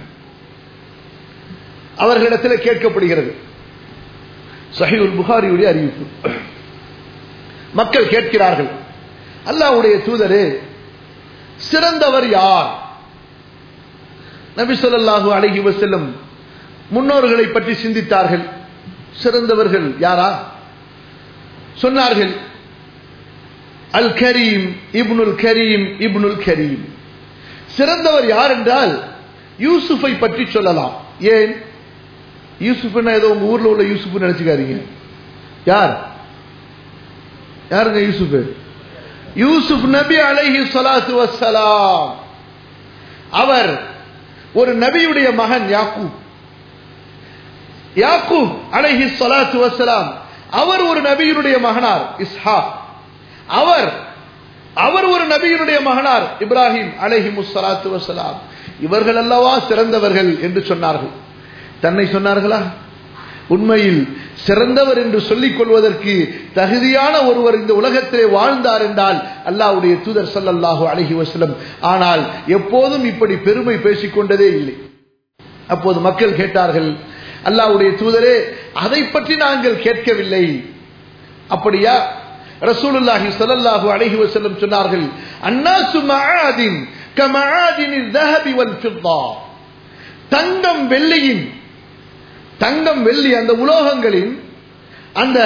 அவர்களிடத்தில் கேட்கப்படுகிறது சஹிவுல் புகாரியுடைய அறிவிப்பு மக்கள் கேட்கிறார்கள் அல்லாவுடைய தூதரே சிறந்தவர் யார் நபி சொல்லாஹு அழகி வசல்லம் முன்னோர்களை பற்றி சிந்தித்தார்கள் சிறந்தவர்கள் யாரா சொன்னார்கள் அல் கரீம் இப்னுல் கரீம் இப்னுல் கரீம் சிறந்தவர் யார் என்றால் யூசுஃபை பற்றி சொல்லலாம் ஏன் யூசுப்னா ஏதோ உங்க ஊர்ல உள்ள யூசுப் நினைச்சுக்காதீங்க யார் யாருங்க யூசுப் யூசுப் நபி அலைஹி சலாத்து வசலாம் அவர் ஒரு நபியுடைய மகன் யாக்கூப் யாக்கூப் அலைஹி சலாத்து வசலாம் அவர் ஒரு நபியினுடைய மகனார் இஸ்ஹா அவர் அவர் ஒரு நபியினுடைய மகனார் இப்ராஹிம் அலைஹி முசலாத்து வசலாம் இவர்கள் அல்லவா சிறந்தவர்கள் என்று சொன்னார்கள் தன்னை சொன்னார்களா உண்மையில் சிறந்தவர் என்று சொல்லிக் கொள்வதற்கு தகுதியான ஒருவர் இந்த உலகத்திலே வாழ்ந்தார் என்றால் அல்லாவுடைய தூதர் சல்லல்லாஹு அழகி வசலம் ஆனால் எப்போதும் இப்படி பெருமை பேசிக்கொண்டதே இல்லை அப்போது மக்கள் கேட்டார்கள் அல்லாவுடைய தூதரே அதை பற்றி நாங்கள் கேட்கவில்லை அப்படியா ரசூலுல்லாஹி ஸல்லல்லாஹு அலைஹி வஸல்லம் சொன்னார்கள் அன்னாசு மஆதின் கமஆதினில் ذهب والفضة தங்கம் வெள்ளியின் தங்கம் வெள்ளி அந்த உலோகங்களின் அந்த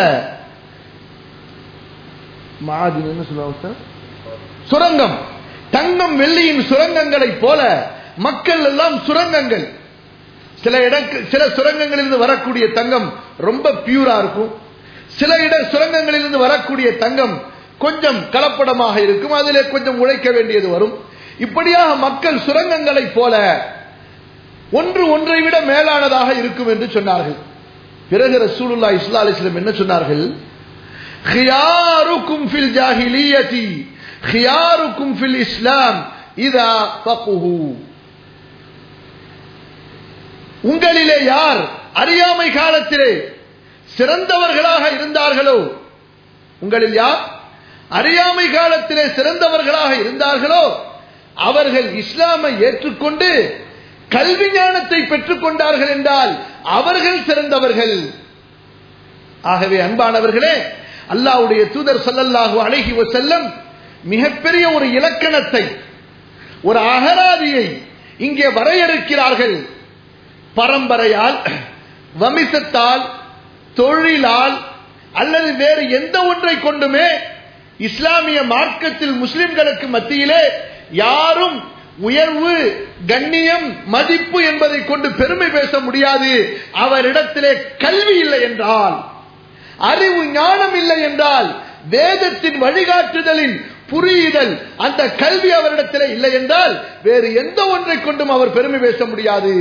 மாதின் என்ன சொல்லுவாங்க சார் சுரங்கம் தங்கம் வெள்ளியின் சுரங்கங்களை போல மக்கள் எல்லாம் சுரங்கங்கள் சில இடக்கு சில சுரங்கங்களிலிருந்து வரக்கூடிய தங்கம் ரொம்ப பியூரா இருக்கும் சில இட சுரங்கங்களிலிருந்து வரக்கூடிய தங்கம் கொஞ்சம் கலப்படமாக இருக்கும் அதிலே கொஞ்சம் உழைக்க வேண்டியது வரும் இப்படியாக மக்கள் சுரங்கங்களை போல ஒன்று ஒன்றை விட மேலானதாக இருக்கும் என்று சொன்னார்கள் பிறகு ரசூலுல்லா இஸ்லா அலிஸ்லம் என்ன சொன்னார்கள் خياركم في الجاهلية خياركم في الإسلام إذا فقهوا உங்களிலே யார் அறியாமை காலத்திலே சிறந்தவர்களாக இருந்தார்களோ உங்களில் யார் அறியாமை காலத்திலே சிறந்தவர்களாக இருந்தார்களோ அவர்கள் இஸ்லாமை ஏற்றுக்கொண்டு கல்வி ஞானத்தை பெற்றுக் கொண்டார்கள் என்றால் அவர்கள் சிறந்தவர்கள் ஆகவே அன்பானவர்களே அல்லாவுடைய தூதர் சல்லல்லாஹு அழகி செல்லம் மிகப்பெரிய ஒரு இலக்கணத்தை ஒரு அகராதியை இங்கே வரையறுக்கிறார்கள் பரம்பரையால் வமிசத்தால் தொழிலால் அல்லது வேறு எந்த ஒன்றை கொண்டுமே இஸ்லாமிய மார்க்கத்தில் முஸ்லிம்களுக்கு மத்தியிலே யாரும் உயர்வு கண்ணியம் மதிப்பு என்பதை கொண்டு பெருமை பேச முடியாது அவரிடத்திலே கல்வி இல்லை என்றால் அறிவு ஞானம் இல்லை என்றால் வேதத்தின் வழிகாட்டுதலின் புரியுதல் அந்த கல்வி அவரிடத்திலே இல்லை என்றால் வேறு எந்த ஒன்றை கொண்டும் அவர் பெருமை பேச முடியாது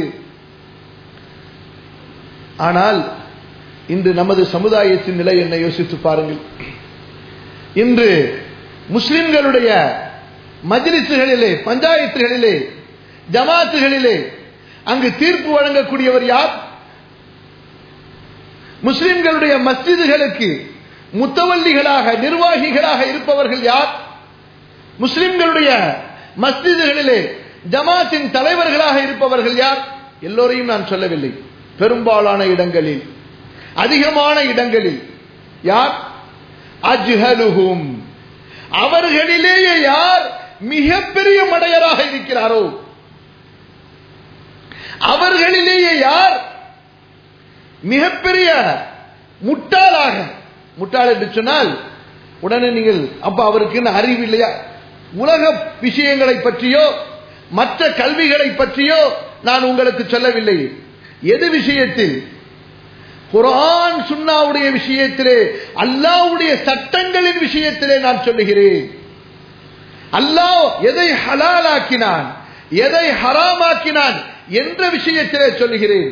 ஆனால் இன்று நமது சமுதாயத்தின் நிலை என்ன யோசித்து பாருங்கள் இன்று முஸ்லிம்களுடைய மஜ்லிசுகளிலே பஞ்சாயத்துகளிலே ஜமாத்துகளிலே அங்கு தீர்ப்பு வழங்கக்கூடியவர் யார் முஸ்லிம்களுடைய மஸ்ஜிதுகளுக்கு முத்தவல்லிகளாக நிர்வாகிகளாக இருப்பவர்கள் யார் முஸ்லிம்களுடைய மஸ்ஜிதுகளிலே ஜமாத்தின் தலைவர்களாக இருப்பவர்கள் யார் எல்லோரையும் நான் சொல்லவில்லை பெரும்பாலான இடங்களில் அதிகமான இடங்களில் யார் அஜ்ஹலுஹும் அவர்களிலேயே யார் மிகப்பெரிய மடையராக இருக்கிறாரோ அவர்களிலேயே யார் மிகப்பெரிய முட்டாளாக முட்டாள் என்று சொன்னால் உடனே நீங்கள் அப்ப அவருக்கு அறிவு இல்லையா உலக விஷயங்களை பற்றியோ மற்ற கல்விகளை பற்றியோ நான் உங்களுக்கு சொல்லவில்லை எது விஷயத்தில் குரான் சுன்னாவுடைய விஷயத்திலே அல்லாவுடைய சட்டங்களின் விஷயத்திலே நான் சொல்லுகிறேன் அல்லாஹ் எதை ஹலாலாக்கினான் எதை ஹராமாக்கினான் என்ற விஷயத்திலே சொல்லுகிறேன்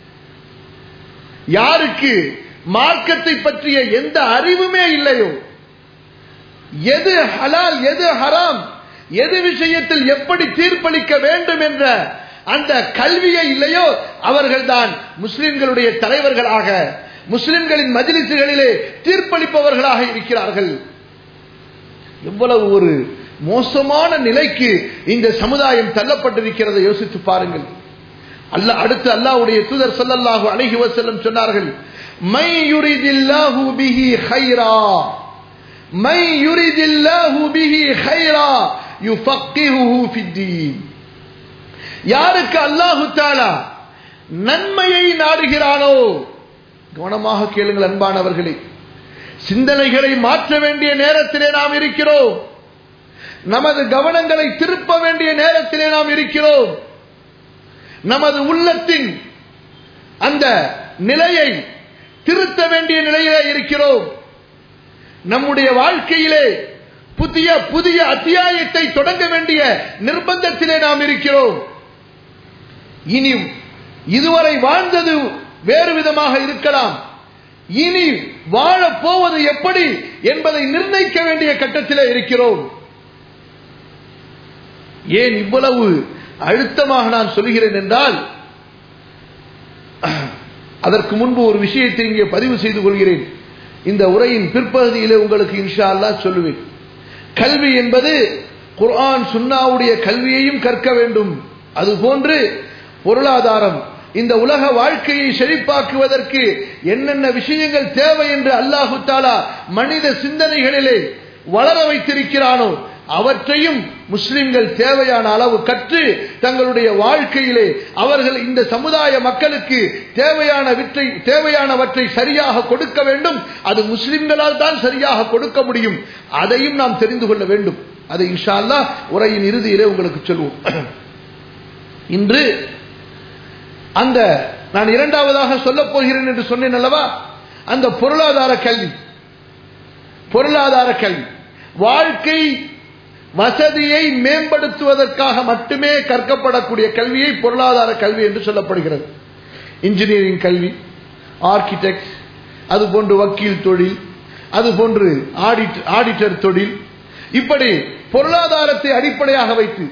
யாருக்கு மார்க்கத்தை பற்றிய எந்த அறிவுமே இல்லையோ எது ஹலால் எது ஹராம் எது விஷயத்தில் எப்படி தீர்ப்பளிக்க வேண்டும் என்ற அந்த கல்வியே இல்லையோ அவர்கள்தான் முஸ்லிம்களுடைய தலைவர்களாக முஸ்லிம்களின் மஜிலிசுகளிலே தீர்ப்பளிப்பவர்களாக இருக்கிறார்கள் எவ்வளவு ஒரு மோசமான நிலைக்கு இந்த சமுதாயம் தள்ளப்பட்டிருக்கிறதை யோசித்து பாருங்கள் அல்ல அடுத்து அல்லாஹ்வுடைய தூதர் ஸல்லல்லாஹு அலைஹி வஸல்லம் சொன்னார்கள் மை யுரிதில்லாஹு பிஹி கைரா மை யுரிதில்லாஹு பிஹி கைரா யுஃபக்கிஹுஹு ஃபித்தீன் யாருக்கு அல்லாஹு தாலா நன்மையை நாடுகிறானோ கவனமாக கேளுங்கள் அன்பானவர்களே சிந்தனைகளை மாற்ற வேண்டிய நேரத்திலே நாம் இருக்கிறோம் நமது கவனங்களை திருப்ப வேண்டிய நேரத்திலே நாம் இருக்கிறோம் நமது உள்ளத்தின் அந்த நிலையை திருத்த வேண்டிய நிலையிலே இருக்கிறோம் நம்முடைய வாழ்க்கையிலே புதிய புதிய அத்தியாயத்தை தொடங்க வேண்டிய நிர்பந்தத்திலே நாம் இருக்கிறோம் இனி இதுவரை வாழ்ந்தது வேறு விதமாக இருக்கலாம் இனி வாழப் போவது எப்படி என்பதை நிர்ணயிக்க வேண்டிய கட்டத்திலே இருக்கிறோம் ஏன் இவ்வளவு அழுத்தமாக நான் சொல்கிறேன் என்றால் அதற்கு முன்பு ஒரு விஷயத்தை இங்கே பதிவு செய்து கொள்கிறேன் இந்த உரையின் பிற்பகுதியிலே உங்களுக்கு இன்ஷா அல்லாஹ் சொல்லுவேன் கல்வி என்பது குர்ஆன் சுன்னாவுடைய கல்வியையும் கற்க வேண்டும் அதுபோன்று பொருளாதாரம் இந்த உலக வாழ்க்கையை செழிப்பாக்குவதற்கு என்னென்ன விஷயங்கள் தேவை என்று அல்லாஹு தாலா மனித சிந்தனைகளிலே வளர வைத்திருக்கிறானோ அவற்றையும் முஸ்லிம்கள் தேவையான அளவு கற்று தங்களுடைய வாழ்க்கையிலே அவர்கள் இந்த சமுதாய மக்களுக்கு தேவையானவற்றை தேவையானவற்றை சரியாக கொடுக்க வேண்டும் அது முஸ்லிம்களால் தான் சரியாக கொடுக்க முடியும் அதையும் நாம் தெரிந்து கொள்ள வேண்டும் அதை இன்ஷா அல்லாஹ் உரையின் இறுதியிலே உங்களுக்கு சொல்வோம் இன்று அந்த நான் இரண்டாவதாக சொல்லப் போகிறேன் என்று சொன்னேன் அல்லவா அந்த பொருளாதார கல்வி பொருளாதார கல்வி வாழ்க்கை வசதியை மேம்படுத்துவதற்காக மட்டுமே கற்கப்படக்கூடிய கல்வியை பொருளாதார கல்வி என்று சொல்லப்படுகிறது இன்ஜினியரிங் கல்வி ஆர்கிடெக்ட் அது போன்று வக்கீல் தொழில் அது போன்று ஆடிட்டர் தொழில் இப்படி பொருளாதாரத்தை அடிப்படையாக வைத்து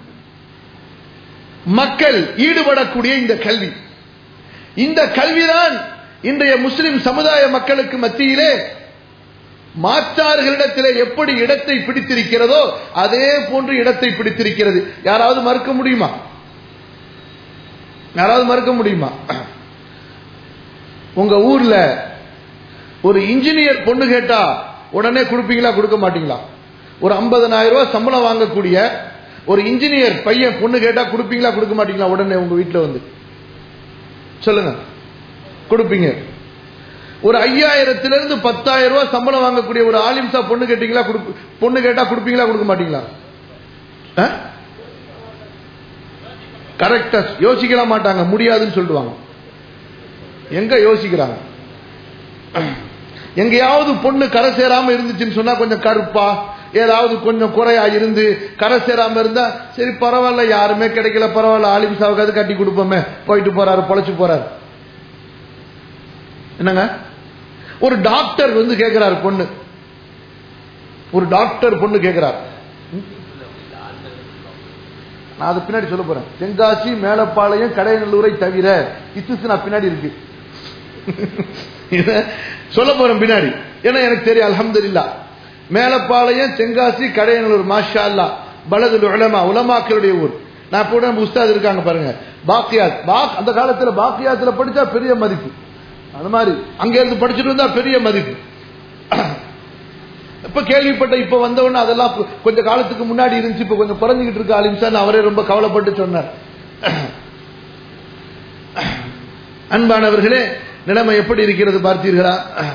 மக்கள் ஈடுபடக்கூடிய இந்த கல்வி இந்த கல்விதான் இன்றைய முஸ்லிம் சமுதாய மக்களுக்கு மத்தியிலே மாற்றார்களிடத்திலே எப்படி இடத்தை பிடித்திருக்கிறதோ அதே போன்று இடத்தை பிடித்திருக்கிறது யாராவது மறுக்க முடியுமா யாராவது மறுக்க முடியுமா உங்க ஊர்ல ஒரு இன்ஜினியர் பொண்ணு கேட்டா உடனே கொடுப்பீங்களா கொடுக்க மாட்டீங்களா ஒரு ஐம்பதனாயிரம் ரூபாய் சம்பளம் வாங்கக்கூடிய ஒரு இன்ஜினியர் பையன் பொண்ணு கேட்டா கொடுப்பீங்களா கொடுக்க மாட்டீங்களா உடனே உங்க வீட்டுல வந்து சொல்லுங்க கொடுப்பீங்க ஒரு ஐயாயிரத்திலிருந்து பத்தாயிரம் ரூபாய் சம்பளம் வாங்கக்கூடிய ஒரு ஆலிம்சா பொண்ணு கேட்டீங்களா பொண்ணு கேட்டா கொடுப்பீங்களா கொடுக்க மாட்டீங்களா கரெக்டா யோசிக்கல மாட்டாங்க முடியாதுன்னு சொல்லுவாங்க எங்க யோசிக்கிறாங்க எங்கேயாவது பொண்ணு கரை சேராம இருந்துச்சுன்னு சொன்னா கொஞ்சம் கருப்பா ஏதாவது கொஞ்சம் குறையா இருந்து கரை சேராம இருந்தா சரி பரவாயில்ல யாருமே கிடைக்கல பரவாயில்ல ஆலிம்சாவுக்காவது கட்டி கொடுப்போமே போயிட்டு போறாரு பொழைச்சு போறாரு என்னங்க ஒரு டாக்டர் வந்து கேட்கிறார் பொண்ணு ஒரு டாக்டர் பொண்ணு கேட்கிறார் நான் அதை பின்னாடி சொல்ல போறேன் தென்காசி மேலப்பாளையம் கடையநல்லூரை தவிர இசுசு நான் பின்னாடி இருக்கு சொல்ல போறேன் பின்னாடி ஏன்னா எனக்கு தெரியும் அல்ஹம்துலில்லா மேலப்பாளையம் தென்காசி கடையனூர் மாஷா அல்லா பலதுல் உலமா உலமாக்களுடைய ஊர் நான் கூட நம்ம உஸ்தாத் இருக்காங்க பாருங்க பாக்கியாத் பாக் அந்த காலத்துல பாக்கியாத்துல படிச்சா பெரிய மதிப்பு அந்த மாதிரி அங்க இருந்து படிச்சுட்டு வந்தா பெரிய மதிப்பு இப்ப கேள்விப்பட்ட இப்ப வந்தவொடனே அதெல்லாம் கொ- கொஞ்ச காலத்துக்கு முன்னாடி இருந்துச்சு இப்ப கொஞ்சம் குறைஞ்சிக்கிட்டு இருக்கு அலிம்சான் அவரே ரொம்ப கவலைப்பட்டு சொன்னார் அன்பானவர்களே நிலைமை எப்படி இருக்கிறது பார்த்தீர்களா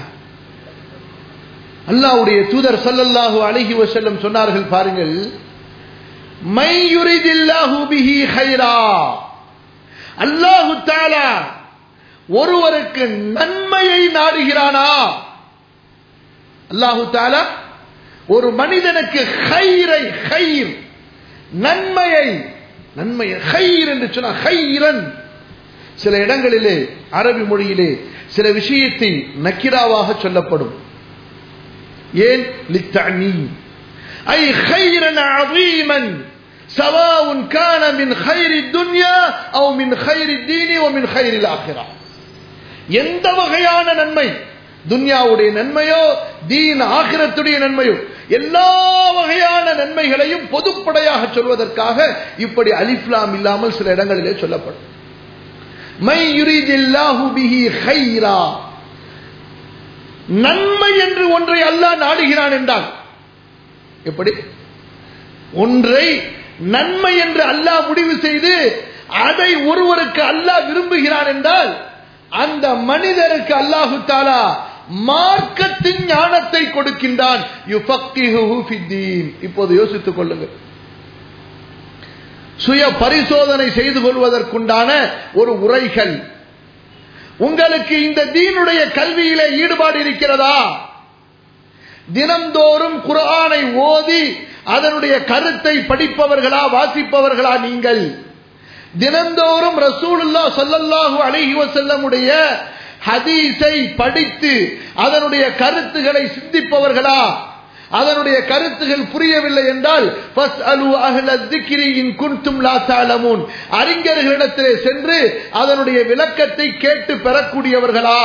அல்லாஹ்வுடைய தூதர் ஸல்லல்லாஹு அலைஹி வஸல்லம் சொன்னார்கள் பாருங்கள் மை யுரிதில்லாஹு பிஹி கைரா அல்லாஹு தஆலா ஒருவருக்கு நன்மையை நாடுகிறானா அல்லாஹு தாலா ஒரு மனிதனுக்கு ஹைரை ஹைர் நன்மையை நன்மையை ஹைர் என்று சொன்னா ஹைரன் சில இடங்களிலே அரபி மொழியிலே சில விஷயத்தை நக்கிராவாக சொல்லப்படும் ஏன் லித்தனி ஐ خيرا عظيما سواء كان من خير الدنيا او من خير الدين ومن خير الاخره எந்த வகையான நன்மை துன்யாவுடைய நன்மையோ தீன் ஆகிரத்துடைய நன்மையோ எல்லா வகையான நன்மைகளையும் பொதுப்படையாக சொல்வதற்காக இப்படி அலிஃப்லாம் இல்லாமல் சில இடங்களிலே சொல்லப்படும் மை யுரிதில்லாஹு பிஹி ஹைரா நன்மை என்று ஒன்றை அல்லாஹ் நாடுகிறான் என்றால் எப்படி ஒன்றை நன்மை என்று அல்லாஹ் முடிவு செய்து அதை ஒருவருக்கு அல்லாஹ் விரும்புகிறான் என்றால் அந்த மனிதருக்கு அல்லாஹு தாலா மார்க்கத்தின் ஞானத்தை கொடுக்கின்றான் யுஃபக்கிஹுஹு ஃபித்தீன். இப்போது யோசித்துக் கொள்ளுங்கள் சுய பரிசோதனை செய்து கொள்வதற்குண்டான ஒரு உரைகள் உங்களுக்கு இந்த தீனுடைய கல்வியிலே ஈடுபாடு இருக்கிறதா தினம்தோறும் குர்ஆனை ஓதி அதனுடைய கருத்தை படிப்பவர்களா வாசிப்பவர்களா நீங்கள் தினந்தோறும் ரசூலுல்லா ஸல்லல்லாஹு அலைஹி வஸல்லமுடைய ஹதீஸை படித்து அதனுடைய கருத்துக்களை சிந்திப்பவர்களா அதனுடைய கருத்துகள் புரியவில்லை என்றால் ஃபஸ்அலு அஹ்ல ذِكْرِ இன் குன்தும் லா தஅலமூன் அறிஞர்களிடத்திலே சென்று அதனுடைய விளக்கத்தை கேட்டு பெறக்கூடியவர்களா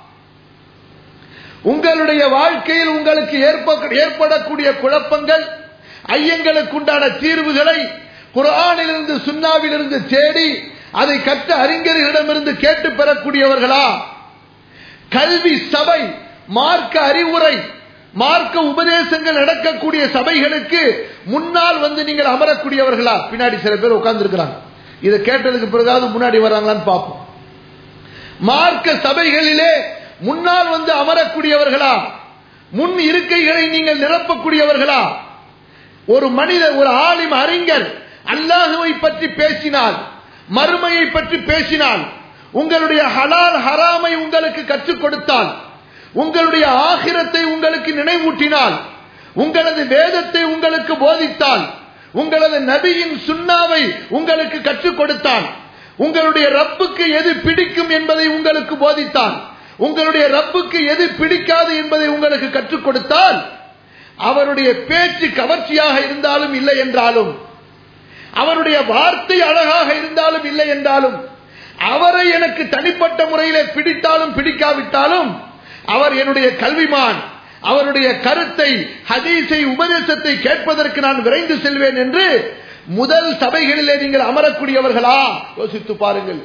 உங்களுடைய வாழ்க்கையில் உங்களுக்கு ஏற்ப- ஏற்படக்கூடிய குழப்பங்கள் ஐயங்களுக்குண்டான தீர்வுகளை குர்ஆனிலிருந்து சுன்னாவிலிருந்து தேடி அதை கற்ற அறிஞர்களிடமிருந்து கேட்டு பெறக்கூடியவர்களா கல்வி சபை மார்க்க அறிவுரை மார்க்க உபதேசங்கள் நடக்கக்கூடிய சபைகளுக்கு முன்னால் வந்து நீங்கள் அமரக்கூடியவர்களா பின்னாடி சில பேர் உட்கார்ந்து இருக்கிறாங்க இதை கேட்டதுக்கு பிறகாவது முன்னாடி வராங்களான்னு பார்ப்போம் மார்க்க சபைகளிலே முன்னால் வந்து அமரக்கூடியவர்களா முன் இருக்கைகளை நீங்கள் நிரப்பக்கூடியவர்களா ஒரு மனிதர் ஒரு ஆலிம் அறிஞர் அல்லாஹுவை பற்றி பேசினால் மறுமையை பற்றி பேசினால் உங்களுடைய ஹலால் ஹராமை உங்களுக்கு கற்றுக் கொடுத்தால் உங்களுடைய ஆகிரத்தை உங்களுக்கு நினைவூட்டினால் உங்களது வேதத்தை உங்களுக்கு போதித்தால் உங்களது நபியின் சுண்ணாவை உங்களுக்கு கற்றுக் கொடுத்தால் உங்களுடைய ரப்புக்கு எது பிடிக்கும் என்பதை உங்களுக்கு போதித்தால் உங்களுடைய ரப்புக்கு எது பிடிக்காது என்பதை உங்களுக்கு கற்றுக் கொடுத்தால் அவருடைய பேச்சு கவர்ச்சியாக இருந்தாலும் இல்லை என்றாலும் அவருடைய வார்த்தை அழகாக இருந்தாலும் இல்லை என்றாலும் அவரை எனக்கு தனிப்பட்ட முறையிலே பிடித்தாலும் பிடிக்காவிட்டாலும் அவர் என்னுடைய கல்விமான் அவருடைய கருத்தை ஹதீஸை உபதேசத்தை கேட்பதற்கு நான் விரைந்து செல்வேன் என்று முதல் சபைகளிலே நீங்கள் அமரக்கூடியவர்களா யோசித்து பாருங்கள்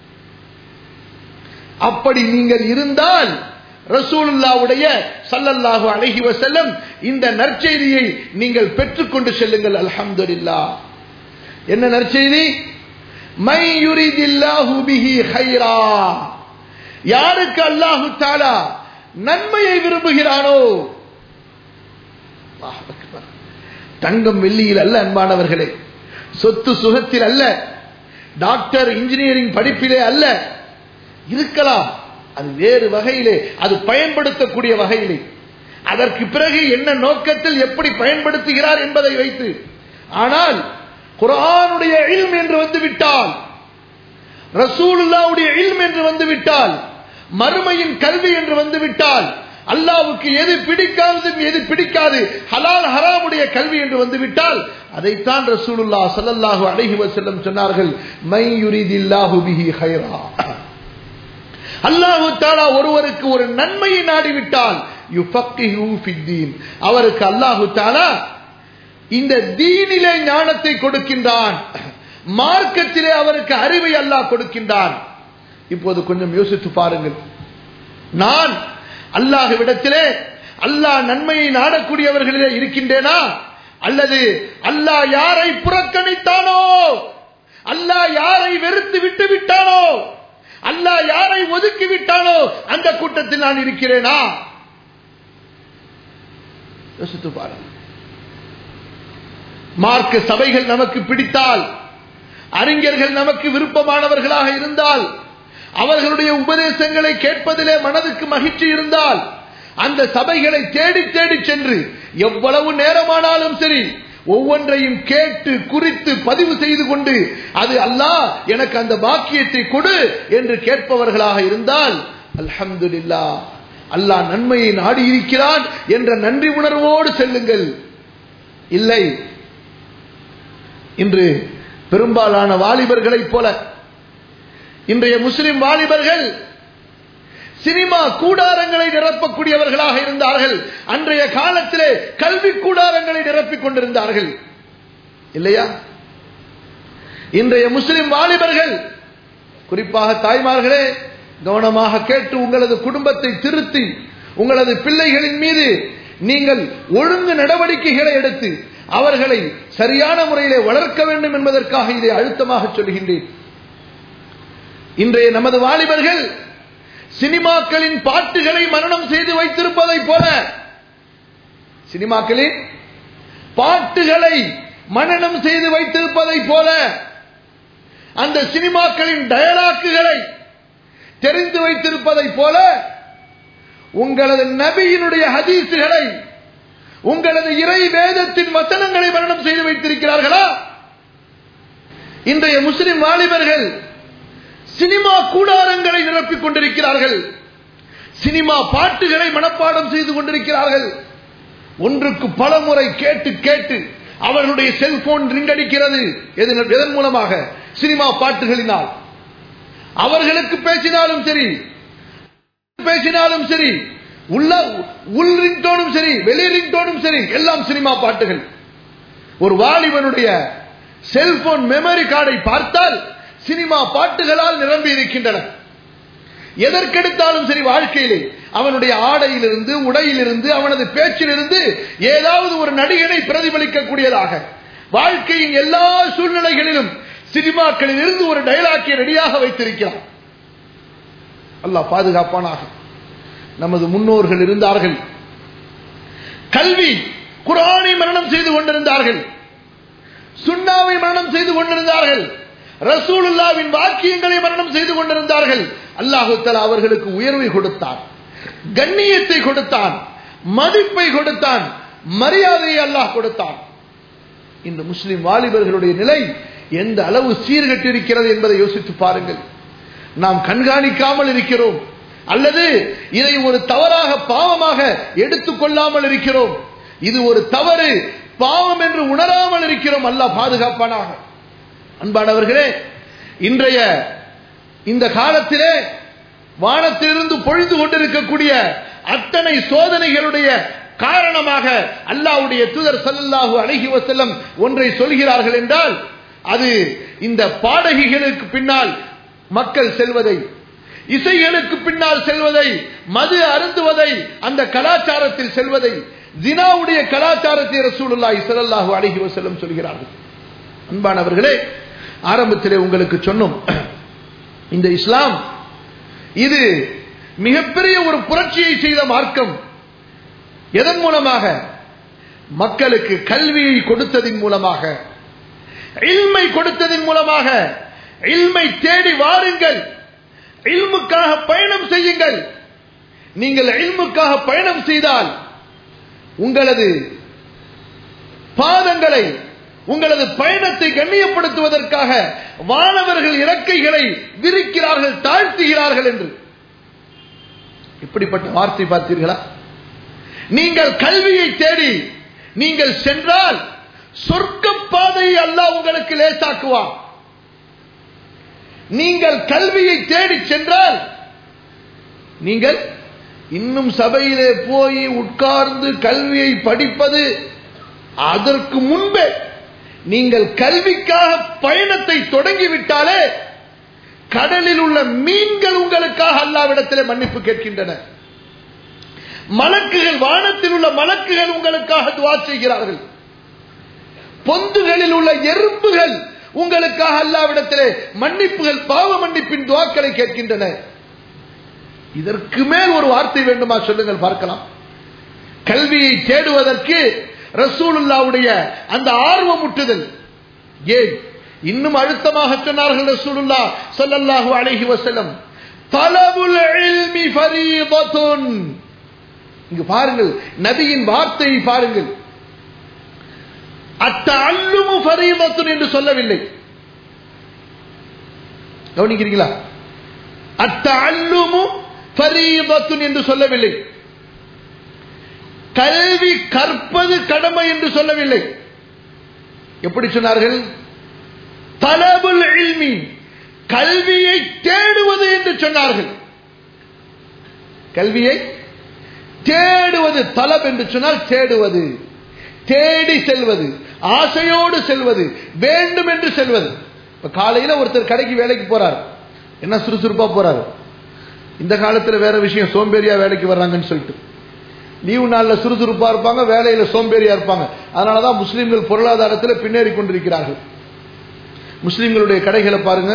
அப்படி நீங்கள் இருந்தால் ரசூலுல்லாவுடைய சல்லல்லாஹு அலைஹி வஸல்லம் இந்த நற்செய்தியை நீங்கள் பெற்றுக்கொண்டு செல்லுங்கள் அல்ஹம்துலில்லாஹ் என்ன நற்செய்தி மை யுரிதில்லாஹு பிஹி ஹைரா யாருக்கு அல்லாஹு தாலா நன்மையை விரும்புகிறானோ அல்லாஹ் அக்பர். தங்கம் வெள்ளியில் அல்ல அன்பானவர்களே சொத்து சுகத்தில் அல்ல டாக்டர் இன்ஜினியரிங் படிப்பிலே அல்ல இருக்கலாம் அது வேறு வகையிலே அது பயன்படுத்தக்கூடிய வகையிலே அதற்கு பிறகு என்ன நோக்கத்தில் எப்படி பயன்படுத்துகிறார் என்பதை வைத்து ஆனால் குர்ஆனுடைய இல்ம் என்று வந்து விட்டால் ரசூலுல்லாவுடைய இல்ம் என்று வந்து விட்டால் மறுமையின் கல்வி என்று வந்து விட்டால் அல்லாவுக்கு எது பிடிக்காது எது பிடிக்காது ஹலால் ஹராமுடைய கல்வி என்று வந்து விட்டால் அதைத்தான் ரசூலுல்லா ஸல்லல்லாஹு அலைஹி வஸல்லம் சொன்னார்கள் மை யுரிதில்லாஹு பிஹி ஹைரா அல்லாஹு தாலா ஒருவருக்கு ஒரு நன்மையை நாடிவிட்டால் யுஃபக்கிஹு ஃபித்தீன் அவருக்கு அல்லாஹு தாலா இந்த தீனிலே ஞானத்தை கொடுக்கின்றான் மார்க்கத்திலே அவருக்கு அறிவை அல்லாஹ் கொடுக்கின்றான் இப்போது கொஞ்சம் யோசித்து பாருங்கள் நான் அல்லாஹ்விடத்திலே அல்லாஹ் நன்மையை நாடக்கூடியவர்களிலே இருக்கின்றேனா அல்லது அல்லாஹ் யாரை புறக்கணித்தானோ அல்லாஹ் யாரை வெறுத்து விட்டு விட்டானோ அல்லாஹ் யாரை ஒதுக்கி விட்டானோ அந்த கூட்டத்தில் நான் இருக்கிறேனா யோசித்து பாருங்கள் மார்க்க சபைகள் நமக்கு பிடித்தால் அறிஞர்கள் நமக்கு விருப்பமானவர்களாக இருந்தால் அவர்களுடைய உபதேசங்களை கேட்பதிலே மனதுக்கு மகிழ்ச்சி இருந்தால் அந்த சபைகளை தேடி தேடி சென்று எவ்வளவு நேரமானாலும் சரி ஒவ்வொன்றையும் கேட்டு குறித்து பதிவு செய்து கொண்டு அது அல்லாஹ் எனக்கு அந்த பாக்கியத்தை கொடு என்று கேட்பவர்களாக இருந்தால் அல்ஹம்துலில்லா அல்லாஹ் நன்மையை நாடி இருக்கிறான் என்ற நன்றி உணர்வோடு செல்லுங்கள் இல்லை இன்று பெரும்பாலான வாலிபர்களைப் போல இன்றைய முஸ்லிம் வாலிபர்கள் சினிமா கூடாரங்களை நிரப்பக்கூடியவர்களாக இருந்தார்கள் அன்றைய காலத்திலே கல்வி கூடாரங்களை நிரப்பிக் கொண்டிருந்தார்கள் இல்லையா இன்றைய முஸ்லிம் வாலிபர்கள் குறிப்பாக தாய்மார்களே கவனமாக கேட்டு உங்களது குடும்பத்தை திருத்தி உங்களது பிள்ளைகளின் மீது நீங்கள் ஒழுங்கு நடவடிக்கைகளை எடுத்து அவர்களை சரியான முறையிலே வளர்க்க வேண்டும் என்பதற்காக இதை அழுத்தமாக சொல்கின்றேன் இன்றைய நமது வாலிபர்கள் சினிமாக்களின் பாட்டுகளை மரணம் செய்து வைத்திருப்பதை போல சினிமாக்களின் பாட்டுகளை மனநம் செய்து வைத்திருப்பதை போல அந்த சினிமாக்களின் டயலாக்குகளை தெரிந்து வைத்திருப்பதை போல உங்களது நபியினுடைய ஹதீசுகளை உங்களது இறை வேதத்தின் வசனங்களை மரணம் செய்து வைத்திருக்கிறார்களா இன்றைய முஸ்லிம் வாலிபர்கள் சினிமா கூடாரங்களை நிரப்பிக் கொண்டிருக்கிறார்கள் சினிமா பாட்டுகளை மனப்பாடம் செய்து கொண்டிருக்கிறார்கள் ஒன்றுக்கு பல முறை கேட்டு கேட்டு அவர்களுடைய செல்போன் ரிங்கடிக்கிறது எதன் மூலமாக சினிமா பாட்டுகளினால் அவர்களுக்கு பேசினாலும் சரி பேசினாலும் சரி உள்ள உள் ரிங்டோனும் சரி வெளி ரிங்டோனும் சரி எல்லாம் சினிமா பாட்டுகள் ஒரு வாலிபனுடைய செல்போன் மெமரி கார்டை பார்த்தால் சினிமா பாட்டுகளால் நிரம்பி இருக்கின்றன எதற்கெடுத்தாலும் சரி வாழ்க்கையிலே அவனுடைய ஆடையிலிருந்து உடையிலிருந்து அவனது பேச்சிலிருந்து ஏதாவது ஒரு நடிகனை பிரதிபலிக்கக்கூடியதாக வாழ்க்கையின் எல்லா சூழ்நிலைகளிலும் சினிமாக்களில் இருந்து ஒரு டைலாக்கை ரெடியாக வைத்திருக்கிறான் அல்லாஹ் பாதுகாப்பானாக நமது முன்னோர்கள் இருந்தார்கள் கல்வி குரானை மரணம் செய்து கொண்டிருந்தார்கள் சுண்ணாவை மரணம் செய்து கொண்டிருந்தார்கள் ரசூலுல்லாவின் வாக்கியங்களை மரணம் செய்து கொண்டிருந்தார்கள் அல்லாஹு தலா அவர்களுக்கு உயர்வை கொடுத்தான் கண்ணியத்தை கொடுத்தான் மதிப்பை கொடுத்தான் மரியாதையை அல்லாஹ் கொடுத்தான் இந்த முஸ்லிம் வாலிபர்களுடைய நிலை எந்த அளவு சீர்கட்டிருக்கிறது என்பதை யோசித்து பாருங்கள் நாம் கண்காணிக்காமல் இருக்கிறோம் அல்லது இதை ஒரு தவறாக பாவமாக எடுத்துக்கொள்ளாமல் இருக்கிறோம் இது ஒரு தவறு பாவம் என்று உணராமல் இருக்கிறோம் அல்லாஹ் பாதுகாப்பானாக அன்பானவர்களே இன்றைய இந்த காலத்திலே வானத்திலிருந்து பொழிந்து கொண்டிருக்கக்கூடிய அத்தனை சோதனைகளுடைய காரணமாக அல்லாவுடைய தூதர் சல்லல்லாஹு அழகி வசல்லம் ஒன்றை சொல்கிறார்கள் என்றால் அது இந்த பாடகிகளுக்கு பின்னால் மக்கள் செல்வதை இசைகளுக்கு பின்னால் செல்வதை மது அருந்துவதை அந்த கலாச்சாரத்தில் செல்வதை தினாவுடைய கலாச்சாரத்தை ரசூலுல்லாஹி ஸல்லல்லாஹு அலைஹி வஸல்லம் சொல்கிறார்கள் அன்பானவர்களே ஆரம்பத்திலே உங்களுக்கு சொன்னோம் இந்த இஸ்லாம் இது மிகப்பெரிய ஒரு புரட்சியை செய்த மார்க்கம் எதன் மூலமாக மக்களுக்கு கல்வியை கொடுத்ததின் மூலமாக இல்மை கொடுத்ததின் மூலமாக இல்மை தேடி வாருங்கள் இல்முக்காக பயணம் செய்யுங்கள் நீங்கள் இல்முக்காக பயணம் செய்தால் உங்களது பாதங்களை உங்களது பயணத்தை கண்ணியப்படுத்துவதற்காக வானவர்கள் இறக்கைகளை விரிக்கிறார்கள் தாழ்த்துகிறார்கள் என்று இப்படிப்பட்ட வார்த்தை பார்த்தீர்களா நீங்கள் கல்வியை தேடி நீங்கள் சென்றால் சொர்க்க பாதையை அல்லாஹ் உங்களுக்கு லேசாக்குவார் நீங்கள் கல்வியை தேடி சென்றால் நீங்கள் இன்னும் சபையிலே போய் உட்கார்ந்து கல்வியை படிப்பது அதற்கு முன்பே நீங்கள் கல்விக்காக பயணத்தை தொடங்கிவிட்டாலே கடலில் உள்ள மீன்கள் உங்களுக்காக அல்லாவிடத்திலே மன்னிப்பு கேட்கின்றன மலக்குகள் வானத்தில் உள்ள மலக்குகள் உங்களுக்காக துவா செய்கிறார்கள் பொந்துகளில் உள்ள எறும்புகள் உங்களுக்காக அல்லாவிடத்திலே மன்னிப்புகள் பாவ மன்னிப்பின் துவாக்களை கேட்கின்றன இதற்கு மேல் ஒரு வார்த்தை வேண்டுமா சொல்லுங்கள் பார்க்கலாம் கல்வியை தேடுவதற்கு ரசூலுல்லாவுடைய அந்த ஆர்வமுட்டுதல் ஏன் இன்னும் அழுத்தமாக சொன்னார்கள் ரசூலுல்லா ஸல்லல்லாஹு அலைஹி வஸல்லம் தலபுல் இல்மி ஃபரீதத்துன் இங்கு பாருங்கள் நபியின் வார்த்தையை பாருங்கள் அத்தல்லுமு ஃபரீதத்துன் என்று சொல்லவில்லை கவனிக்கிறீங்களா அத்தல்லுமு ஃபரீதத்துன் என்று சொல்லவில்லை கல்வி கற்பது கடமை என்று சொல்லவில்லை எப்படி சொன்னார்கள் தலபுல் இல்மி கல்வியை தேடுவது என்று சொன்னார்கள் கல்வியை தேடுவது தலப் என்று சொன்னால் தேடுவது தேடி செல்வது ஆசையோடு செல்வது வேண்டும் என்று செல்வது இப்ப காலையில ஒருத்தர் கடைக்கு வேலைக்கு போறார் என்ன சுறுசுறுப்பா போறாரு இந்த காலத்துல வேற விஷயம் சோம்பேறியா வேலைக்கு வர்றாங்கன்னு சொல்லிட்டு லீவு நாள்ல சுறுசுறுப்பா இருப்பாங்க வேலையில சோம்பேறியா இருப்பாங்க அதனாலதான் முஸ்லிம்கள் பொருளாதாரத்தில் பின்னேறி கொண்டிருக்கிறார்கள் முஸ்லிம்களுடைய கடைகளை பாருங்க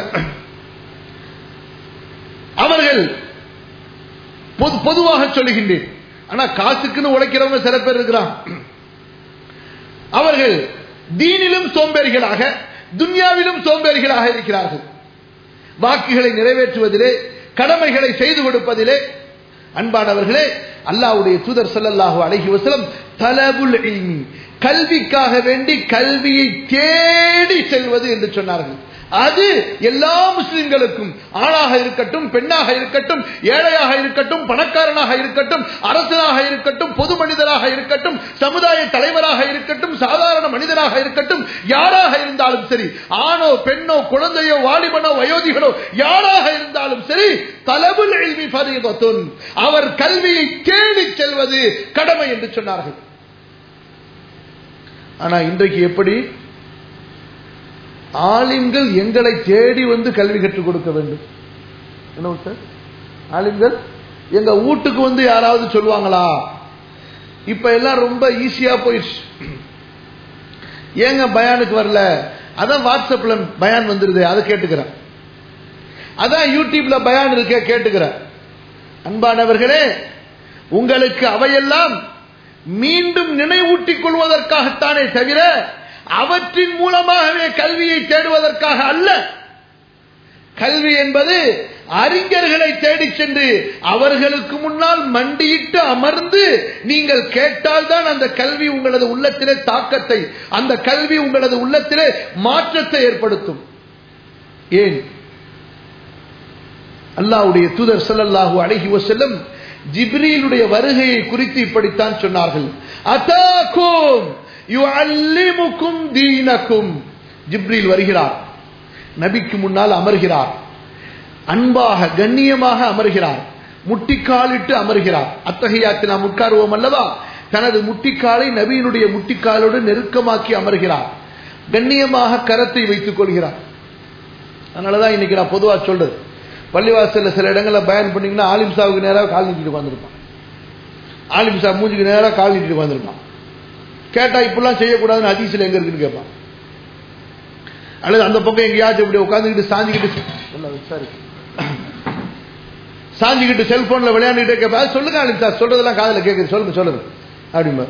அவர்கள் பொது பொதுவாக சொல்லுகின்றேன் ஆனா காசுக்குன்னு உழைக்கிறவங்க சில பேர் இருக்கிறான் அவர்கள் தீனிலும் சோம்பேறிகளாக துன்யாவிலும் சோம்பேறிகளாக இருக்கிறார்கள் வாக்குகளை நிறைவேற்றுவதிலே கடமைகளை செய்து கொடுப்பதிலே அன்பானவர்களே அல்லாவுடைய தூதர் ஸல்லல்லாஹு அலைஹி வஸல்லம் தலபுல் இல்மி கல்விக்காக வேண்டி கல்வியை தேடி செல்வது என்று சொன்னார்கள் அது எல்லா முஸ்லிம்களுக்கும் ஆணாக இருக்கட்டும் பெண்ணாக இருக்கட்டும் ஏழையாக இருக்கட்டும் பணக்காரனாக இருக்கட்டும் அரசனாக இருக்கட்டும் பொது மனிதராக இருக்கட்டும் சமுதாய தலைவராக இருக்கட்டும் சாதாரண மனிதராக இருக்கட்டும் யாராக இருந்தாலும் சரி ஆணோ பெண்ணோ குழந்தையோ வாலிபனோ வயோதிகனோ யாராக இருந்தாலும் சரி தலபுல் இல்மி ஃபரீதத்துன் அவர் கல்வியை தேடி செல்வது கடமை என்று சொன்னார்கள் ஆனா இன்றைக்கு எப்படி ஆலிம்கள் எங்களை தேடி வந்து கல்வி கற்றுக் கொடுக்க வேண்டும் என்ன சார் ஆலிம்கள் எங்க வீட்டுக்கு வந்து யாராவது சொல்லுவாங்களா இப்ப எல்லாம் ரொம்ப ஈஸியா போயிடுச்சு ஏங்க பயானுக்கு வரல அதான் வாட்ஸ்அப்ல பயான் வந்துருது அதை கேட்டுக்கிறேன் அதான் யூடியூப்ல பயான் இருக்க கேட்டுக்கிறேன் அன்பானவர்களே உங்களுக்கு அவையெல்லாம் மீண்டும் நினைவூட்டிக் கொள்வதற்காகத்தானே தவிர அவற்றின் மூலமாகவே கல்வியை தேடுவதற்காக அல்ல கல்வி என்பது அறிஞர்களை தேடி சென்று அவர்களுக்கு முன்னால் மண்டியிட்டு அமர்ந்து நீங்கள் கேட்டால்தான் அந்த கல்வி உங்களது உள்ளத்திலே தாக்கத்தை அந்த கல்வி உங்களது உள்ளத்திலே மாற்றத்தை ஏற்படுத்தும் ஏன் அல்லாவுடைய தூதர் ஸல்லல்லாஹு அலைஹி வஸல்லம் ஜிப்ரீலுடைய வருகையை குறித்து இப்படித்தான் சொன்னார்கள் அதாக்கும் யுஅல்லிமுக்கும் தீனக்கும் ஜிப்ரீல் வருகிறார் நபிக்கு முன்னால் அமர்கிறார் அன்பாக கண்ணியமாக அமர்கிறார் முட்டிக்காலிட்டு அமர்கிறார் அத்தகையாத்து நாம் உட்காருவோம் அல்லவா தனது முட்டிக்காலை நபியினுடைய முட்டிக்காலோடு நெருக்கமாக்கி அமர்கிறார் கண்ணியமாக கரத்தை வைத்துக் கொள்கிறார் அதனாலதான் இன்னைக்கு நான் பொதுவா சொல்றது பள்ளிவாசல்ல சில இடங்கள்ல பயன் பண்ணீங்கன்னா ஆலிம் சாவுக்கு நேராக கால் நீட்டிட்டு வந்திருப்பான் ஆலிம் சாப் மூஞ்சுக்கு நேராக கால் நீட்டிட்டு வந்திருப்பான் கேட்டா இப்படிலாம் செய்யக்கூடாதுன்னு அதிசயில் எங்க இருக்குன்னு கேட்பான் அல்லது அந்த பக்கம் எங்கேயாச்சும் இப்படி உட்காந்துக்கிட்டு சாஞ்சிக்கிட்டு சரி சாஞ்சிக்கிட்டு செல்போன்ல விளையாண்டுட்டே கேட்பா சொல்லுங்க ஆலிம் சார் சொல்றதெல்லாம் காதல கேட்குது சொல்லுங்க சொல்லுங்க அப்படிம்பா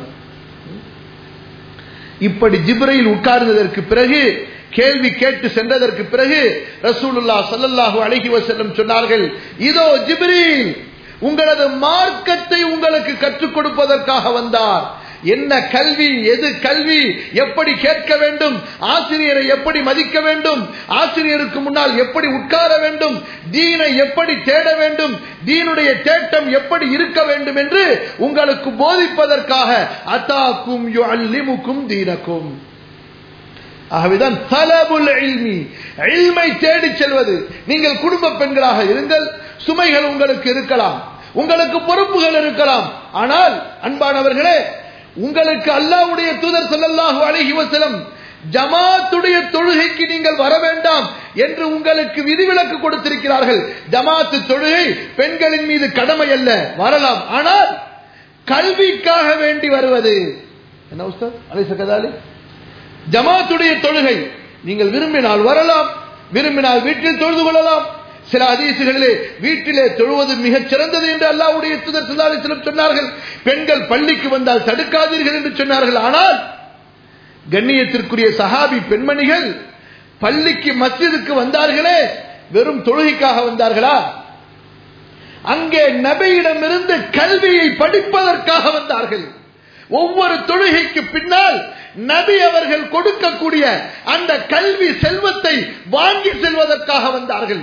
இப்படி ஜிப்ரையில் உட்கார்ந்ததற்கு பிறகு கேள்வி கேட்டு சென்றதற்கு பிறகு ரசூலுல்லா சல்லல்லாஹு அலைஹி வஸல்லம் சொன்னார்கள் இதோ ஜிப்ரீல் உங்களது மார்க்கத்தை உங்களுக்கு கற்றுக் கொடுப்பதற்காக வந்தார் என்ன கல்வி எது கல்வி எப்படி கேட்க வேண்டும் ஆசிரியரை எப்படி மதிக்க வேண்டும் ஆசிரியருக்கு முன்னால் எப்படி உட்கார வேண்டும் தீனை எப்படி தேட வேண்டும் தீனுடைய தேட்டம் எப்படி இருக்க வேண்டும் என்று உங்களுக்கு போதிப்பதற்காக அத்தாக்கும் அல்லிமுக்கும் தீனக்கும் ஆகவேதான் தலபுல் இல்மி இல்மை தேடி செல்வது நீங்கள் குடும்ப பெண்களாக இருங்கள் சுமைகள் உங்களுக்கு இருக்கலாம் உங்களுக்கு பொறுப்புகள் இருக்கலாம் ஆனால் அன்பானவர்களே உங்களுக்கு அல்லாஹ்வுடைய தூதர் ஸல்லல்லாஹு அலைஹி வஸல்லம் ஜமாத்துடைய தொழுகைக்கு நீங்கள் வர வேண்டாம் என்று உங்களுக்கு விதிவிலக்கு கொடுத்திருக்கிறார்கள் ஜமாத்து தொழுகை பெண்களின் மீது கடமை அல்ல வரலாம் ஆனால் கல்விக்காக வேண்டி வருவது என்ன உஸ்தாத் அலைச கதாலி ஜமாத்துடைய தொழுகை நீங்கள் விரும்பினால் வரலாம் விரும்பினால் வீட்டில் தொழுது கொள்ளலாம் சில அதீசுகளிலே வீட்டிலே தொழுவது மிகச் சிறந்தது என்று அல்லாஹ்வுடைய தூதர் ஸல்லல்லாஹு அலைஹி வஸல்லம் சொன்னார்கள் பெண்கள் பள்ளிக்கு வந்தால் தடுக்காதீர்கள் என்று சொன்னார்கள் ஆனால் கண்ணியத்திற்குரிய சஹாபி பெண்மணிகள் பள்ளிக்கு மஸ்ஜிதுக்கு வந்தார்களே வெறும் தொழுகைக்காக வந்தார்களா அங்கே நபியிடமிருந்து கல்வியை படிப்பதற்காக வந்தார்கள் ஒவ்வொரு தொழுகைக்கு பின்னால் நபி அவர்கள் கொடுக்கக்கூடிய அந்த கல்வி செல்வத்தை வாங்கி செல்வதற்காக வந்தார்கள்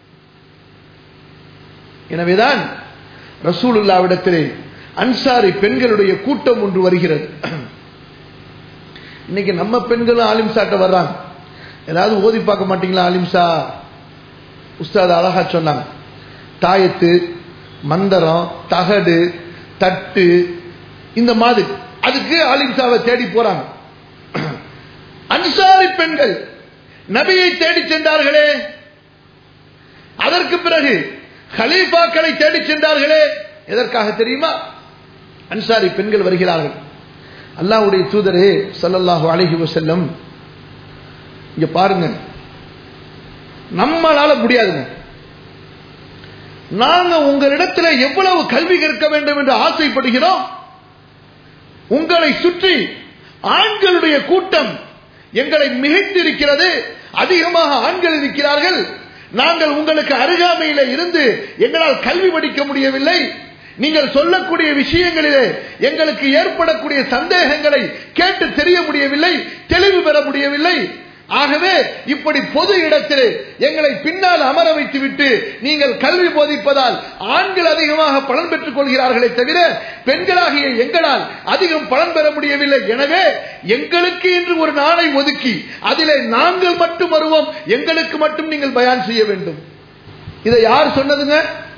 எனவேதான் ரசூலுல்லாவிடத்திலே அன்சாரி பெண்களுடைய கூட்டம் ஒன்று வருகிறது இன்னைக்கு நம்ம பெண்களும் ஆலிம்சாட்ட வர்றாங்க ஏதாவது ஓதி பார்க்க மாட்டீங்களா ஆலிம்சா உஸ்தாத் அழகா சொன்னாங்க தாயத்து மந்தரம் தகடு தட்டு இந்த மாதிரி அதுக்கு ஆலிம்சாவை தேடி போறாங்க அன்சாரி பெண்கள் நபியை தேடி சென்றார்களே அதற்கு பிறகு ஹலீஃபாக்களை தேடி சென்றார்களே எதற்காக தெரியுமா அன்சாரி பெண்கள் வருகிறார்கள் அல்லாஹ்வுடைய தூதரே ஸல்லல்லாஹு அலைஹி வஸல்லம் இங்க பாருங்க நம்மளால முடியாதுங்க நாங்க உங்களிடத்துல எவ்வளவு கல்வி கற்க வேண்டும் என்று ஆசைப்படுகிறோம் உங்களை சுற்றி ஆண்களுடைய கூட்டம் எங்களை மிகைத்திருக்கிறது அதிகமாக ஆண்கள் இருக்கிறார்கள் நாங்கள் உங்களுக்கு அருகாமையில இருந்து எங்களால் கல்வி படிக்க முடியவில்லை நீங்கள் சொல்லக்கூடிய விஷயங்களிலே எங்களுக்கு ஏற்படக்கூடிய சந்தேகங்களை கேட்டு தெரிய முடியவில்லை தெளிவு பெற முடியவில்லை ஆகவே இப்படி பொது இடத்திலே எங்களை பின்னால் அமர வைத்துவிட்டு நீங்கள் கல்வி போதிப்பதால் ஆண்கள் அதிகமாக பலன் பெற்றுக் கொள்கிறார்களே தவிர பெண்களாகிய எங்களால் அதிகம் பலன் பெற முடியவில்லை எனவே எங்களுக்கு என்று ஒரு நாளை ஒதுக்கி அதிலே நாங்கள் மட்டும் வருவோம் எங்களுக்கு மட்டும் நீங்கள் பயான் செய்ய வேண்டும் இதை யார் சொன்னதுங்க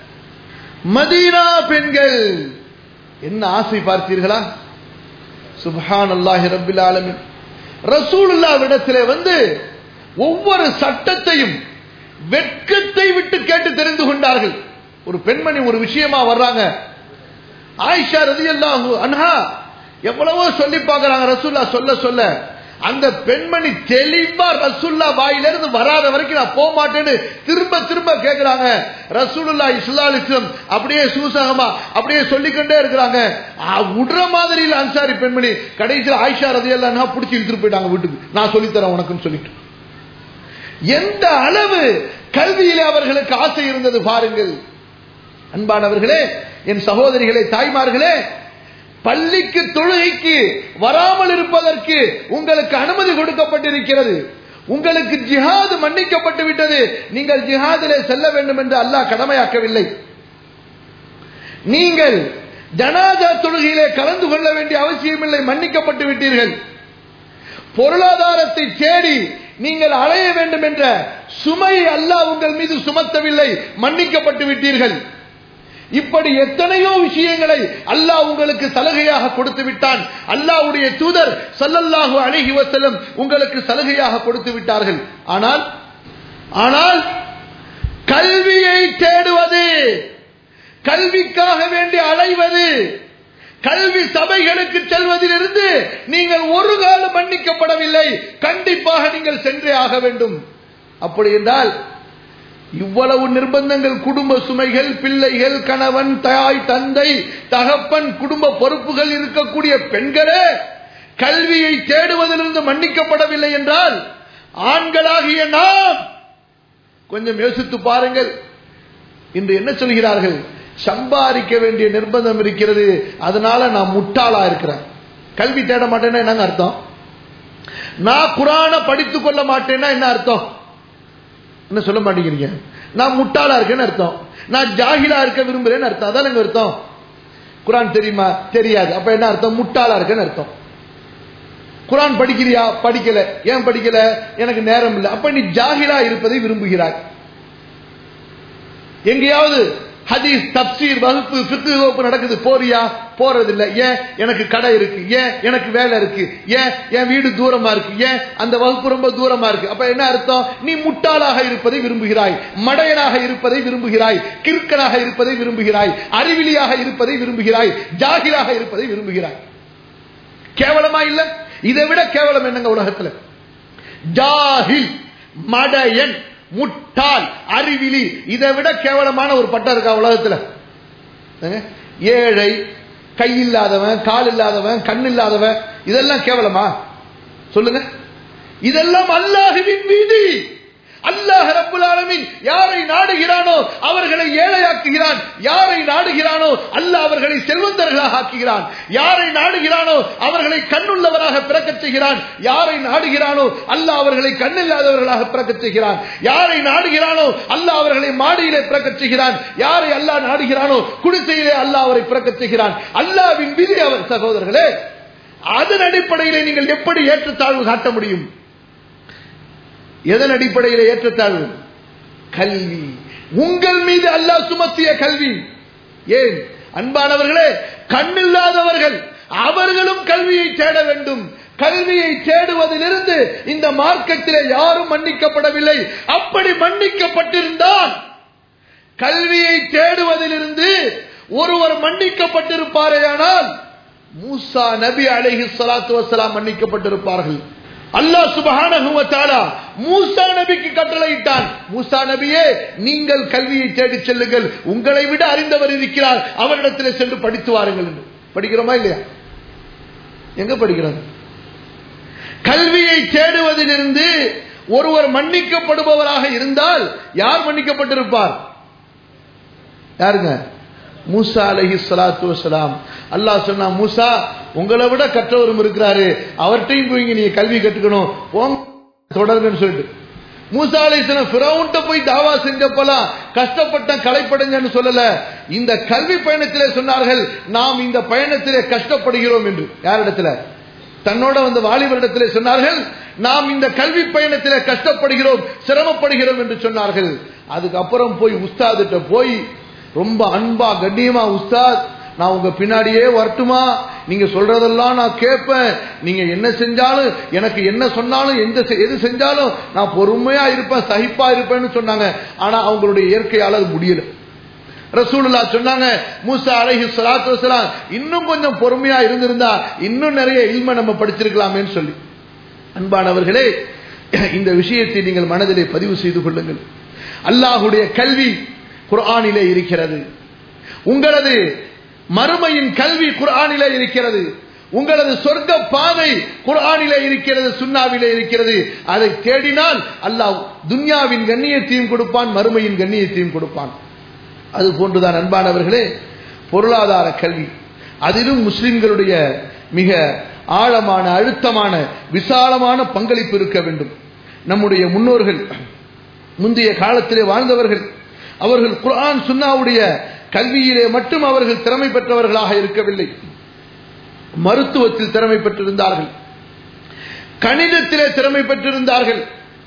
மதீனா பெண்கள் என்ன ஆசை பார்த்தீர்களா சுபஹான் அல்லாஹி ரபில் ஆலமின் ரசூலுல்லாவிடத்திலே வந்து ஒவ்வொரு சட்டத்தையும் வெட்கத்தை விட்டு கேட்டு தெரிந்து கொண்டார்கள் ஒரு பெண்மணி ஒரு விஷயமா வர்றாங்க ஆயிஷா ரதியல்லாஹு அன்ஹா எவ்வளவோ சொல்லி பார்க்கறாங்க ரசூல்லா சொல்ல சொல்ல அந்த பெண்மணி தெளிவா ரசூல்லா வாயிலிருந்து வராத வரைக்கும் நான் போக மாட்டேன்னு திரும்ப திரும்ப கேட்கிறாங்க ரசூலுல்லா இஸ்லாலிசம் அப்படியே சூசகமா அப்படியே சொல்லிக்கொண்டே இருக்கிறாங்க ஆ, விடுற மாதிரி இல்ல அன்சாரி பெண்மணி கடைசியில் ஆயிஷா ரதியெல்லாம் பிடிச்சி இழுத்துட்டு போயிட்டாங்க வீட்டுக்கு நான் சொல்லித்தரேன் உனக்குன்னு சொல்லிட்டு எந்த அளவு கல்வியிலே அவர்களுக்கு ஆசை இருந்தது பாருங்கள் அன்பானவர்களே என் சகோதரிகளே தாய்மார்களே பள்ளிக்கு தொழுகைக்கு வராமல் இருப்பதற்கு உங்களுக்கு அனுமதி கொடுக்கப்பட்டிருக்கிறது உங்களுக்கு ஜிஹாது மன்னிக்கப்பட்டு விட்டது நீங்கள் ஜிஹாதிலே செல்ல வேண்டும் என்று அல்லாஹ் கடமையாக்கவில்லை நீங்கள் ஜனாதா தொழுகையிலே கலந்து கொள்ள வேண்டிய அவசியமில்லை மன்னிக்கப்பட்டு விட்டீர்கள் பொருளாதாரத்தை தேடி நீங்கள் அலைய வேண்டும் என்ற சுமையை அல்லாஹ் உங்கள் மீது சுமத்தவில்லை மன்னிக்கப்பட்டு விட்டீர்கள் இப்படி எத்தனையோ விஷயங்களை அல்லாஹ் உங்களுக்கு சலுகையாக கொடுத்து விட்டான் அல்லாஹ்வுடைய தூதர் ஸல்லல்லாஹு அலைஹி வஸல்லம் உங்களுக்கு சலுகையாக கொடுத்து விட்டார்கள் ஆனால் ஆனால் கல்வியை தேடுவது கல்விக்காக வேண்டி அலைவது கல்வி சபைகளுக்கு செல்வதிலிருந்து நீங்கள் ஒரு காலம் மன்னிக்கப்படவில்லை கண்டிப்பாக நீங்கள் சென்றே ஆக வேண்டும் அப்படி என்றால் இவ்வளவு நிர்பந்தங்கள் குடும்ப சுமைகள் பிள்ளைகள் கணவன் தாய் தந்தை தகப்பன் குடும்ப பொறுப்புகள் இருக்கக்கூடிய பெண்களே கல்வியை தேடுவதிலிருந்து மன்னிக்கப்படவில்லை என்றால் ஆண்களாகிய நாம் கொஞ்சம் யோசித்து பாருங்கள் இன்று என்ன சொல்கிறார்கள் சம்பாதிக்க வேண்டிய நிர்பந்தம் இருக்கிறது அதனால நான் முட்டாளா இருக்கிறேன் கல்வி தேட மாட்டேன்னா என்னங்க அர்த்தம் நான் குரான படித்துக் கொள்ள மாட்டேன்னா என்ன அர்த்தம் என்ன சொல்ல மாட்டேங்கிறீங்க நான் முட்டாளா இருக்கேன்னு அர்த்தம் நான் ஜாகிலா இருக்க விரும்புறேன்னு அர்த்தம் அதான் எனக்கு அர்த்தம் குரான் தெரியுமா தெரியாது அப்ப என்ன அர்த்தம் முட்டாளா இருக்கேன்னு அர்த்தம் குரான் படிக்கிறியா படிக்கல ஏன் படிக்கல எனக்கு நேரம் இல்லை அப்ப நீ ஜாகிலா இருப்பதை விரும்புகிறாய் எங்கேயாவது ஹதீஸ் தப்சீர் வகுப்பு ஃபிக்கு வகுப்பு நடக்குது போறியா போறதில்ல ஏன் எனக்கு கடை இருக்கு ஏன் எனக்கு வேலை இருக்கு ஏன் என் வீடு தூரமா இருக்கு ஏன் அந்த வகுப்பு ரொம்ப தூரமா இருக்கு அப்ப என்ன அர்த்தம் நீ முட்டாளாக இருப்பதை விரும்புகிறாய் மடையனாக இருப்பதை விரும்புகிறாய் கிறுக்கனாக இருப்பதை விரும்புகிறாய் அறிவிலியாக இருப்பதை விரும்புகிறாய் ஜாகிலாக இருப்பதை விரும்புகிறாய் கேவலமா இல்ல இதை விட கேவலம் என்னங்க உலகத்துல ஜாஹில் மடையன் முட்டாள் அறிவிலி இதை விட கேவலமான ஒரு பட்டம் இருக்கா உலகத்துல ஏங்க? ஏழை கை இல்லாதவன் கால் இல்லாதவன் கண் இல்லாதவன் இதெல்லாம் கேவலமா சொல்லுங்க இதெல்லாம் அல்லாஹுவின் வீதி அல்லாஹ் ரப்புல் ஆலமீன் யாரை நாடுகிறானோ அவர்களை ஏழையாக்குகிறான் யாரை நாடுகிறானோ அல்லாஹ் அவர்களை செல்வந்தர்களாக ஆக்குகிறான் யாரை நாடுகிறானோ அவர்களை கண்ணுள்ளவராக பிறக்கச் செய்கிறான் யாரை நாடுகிறானோ அல்லாஹ் அவர்களை கண்ணில்லாதவர்களாக பிறக்கச் செய்கிறான் யாரை நாடுகிறானோ அல்லாஹ் அவர்களை மாடியிலே பிறக்கச் செய்கிறான் யாரை அல்லாஹ் நாடுகிறானோ குடிசையிலே அல்லாஹ் அவரை பிறக்கச் செய்கிறான் அல்லாஹ்வின் விதி அவர் சகோதரர்களே அதன் அடிப்படையிலே நீங்கள் எப்படி ஏற்றத்தாழ்வு காட்ட முடியும் எதன் அடிப்படையில் ஏற்றத்தாழ்வு கல்வி உங்கள் மீது அல்லாஹ் சுமத்திய கல்வி ஏன் அன்பானவர்களே கண்ணில்லாதவர்கள் அவர்களும் கல்வியை தேட வேண்டும் கல்வியை தேடுவதிலிருந்து இந்த மார்க்கத்திலே யாரும் மன்னிக்கப்படவில்லை அப்படி மன்னிக்கப்பட்டிருந்தால் கல்வியை தேடுவதிலிருந்து ஒருவர் மன்னிக்கப்பட்டிருப்பாரேயானால் மூசா நபி அலைஹி ஸலாத்து வஸலாம் மன்னிக்கப்பட்டிருப்பார்கள் அல்லாஹ் சுபஹானஹு வ தஆலா மூசா நபிக்கு கட்டளையிட்டான் மூசா நபியே நீங்கள் கல்வியை தேடிச் செல்லுங்கள் உங்களை விட அறிந்தவர் இருக்கிறார் அவரிடத்திலே சென்று படித்து வாருங்கள் என்று படிக்கிறோமா இல்லையா எங்க படிக்கிறோம் கல்வியை தேடுவதிலிருந்து ஒருவர் மன்னிக்கப்படுபவராக இருந்தால் யார் மன்னிக்கப்பட்டிருப்பார் யாருங்க மூசா அலஹி சலாத்து வசலாம் அல்லாஹ் சொன்னா மூசா உங்களை விட கற்றவரும் இருக்கிறாரு அவர்கிட்டையும் போய் இங்க நீங்க கல்வி கற்றுக்கணும் போங்க தொடருங்கன்னு சொல்லிட்டு மூசா அலிஸ்லாம் ஃபிரௌன்ட்ட போய் தாவா செஞ்சப்பலாம் கஷ்டப்பட்ட களைப்படைஞ்சன்னு சொல்லல இந்த கல்வி பயணத்திலே சொன்னார்கள் நாம் இந்த பயணத்திலே கஷ்டப்படுகிறோம் என்று யாரிடத்துல தன்னோட வந்த வாலிபரிடத்திலே சொன்னார்கள் நாம் இந்த கல்வி பயணத்திலே கஷ்டப்படுகிறோம் சிரமப்படுகிறோம் என்று சொன்னார்கள் அதுக்கப்புறம் போய் உஸ்தாதிட்ட போய் ரொம்ப அன்பா கண்ணியமா உஸ்தாத் நான் உங்க பின்னாடியே வரட்டுமா நீங்க சொல்றதெல்லாம் நான் கேட்பேன் நீங்க என்ன செஞ்சாலும் எனக்கு என்ன சொன்னாலும் எந்த செ- எது செஞ்சாலும் நான் பொறுமையா இருப்பேன் சகிப்பா இருப்பேன்னு சொன்னாங்க ஆனா அவங்களுடைய இயற்கையால அது முடியல ரசூலுல்லா சொன்னாங்க மூசா அலைஹி ஸலாத்து வஸலாம் இன்னும் கொஞ்சம் பொறுமையா இருந்திருந்தா இன்னும் நிறைய இல்ம நம்ம படிச்சிருக்கலாமேன்னு சொல்லி அன்பானவர்களே இந்த விஷயத்தை நீங்கள் மனதிலே பதிவு செய்து கொள்ளுங்கள் அல்லாஹுடைய கல்வி குர்ஆனிலே இருக்கிறது உங்களது மறுமையின் கல்வி குர்ஆனிலே இருக்கிறது உங்களது சொர்க்க பாதை குர்ஆனிலே இருக்கிறது சுன்னாவிலே இருக்கிறது அதை தேடினால் அல்லாஹ் துன்யாவின் கண்ணியத்தையும் கொடுப்பான் மறுமையின் கண்ணியத்தையும் கொடுப்பான் அது போன்றுதான் அன்பானவர்களே பொருளாதார கல்வி அதிலும் முஸ்லிம்களுடைய மிக ஆழமான அழுத்தமான விசாலமான பங்களிப்பு இருக்க வேண்டும் நம்முடைய முன்னோர்கள் முந்தைய காலத்திலே வாழ்ந்தவர்கள் அவர்கள் குர்ஆன் சுன்னாவுடைய கல்வியிலே மட்டும் அவர்கள் திறமை பெற்றவர்களாக இருக்கவில்லை மருத்துவத்தில் திறமை பெற்றிருந்தார்கள் கணிதத்திலே திறமை பெற்றிருந்தார்கள்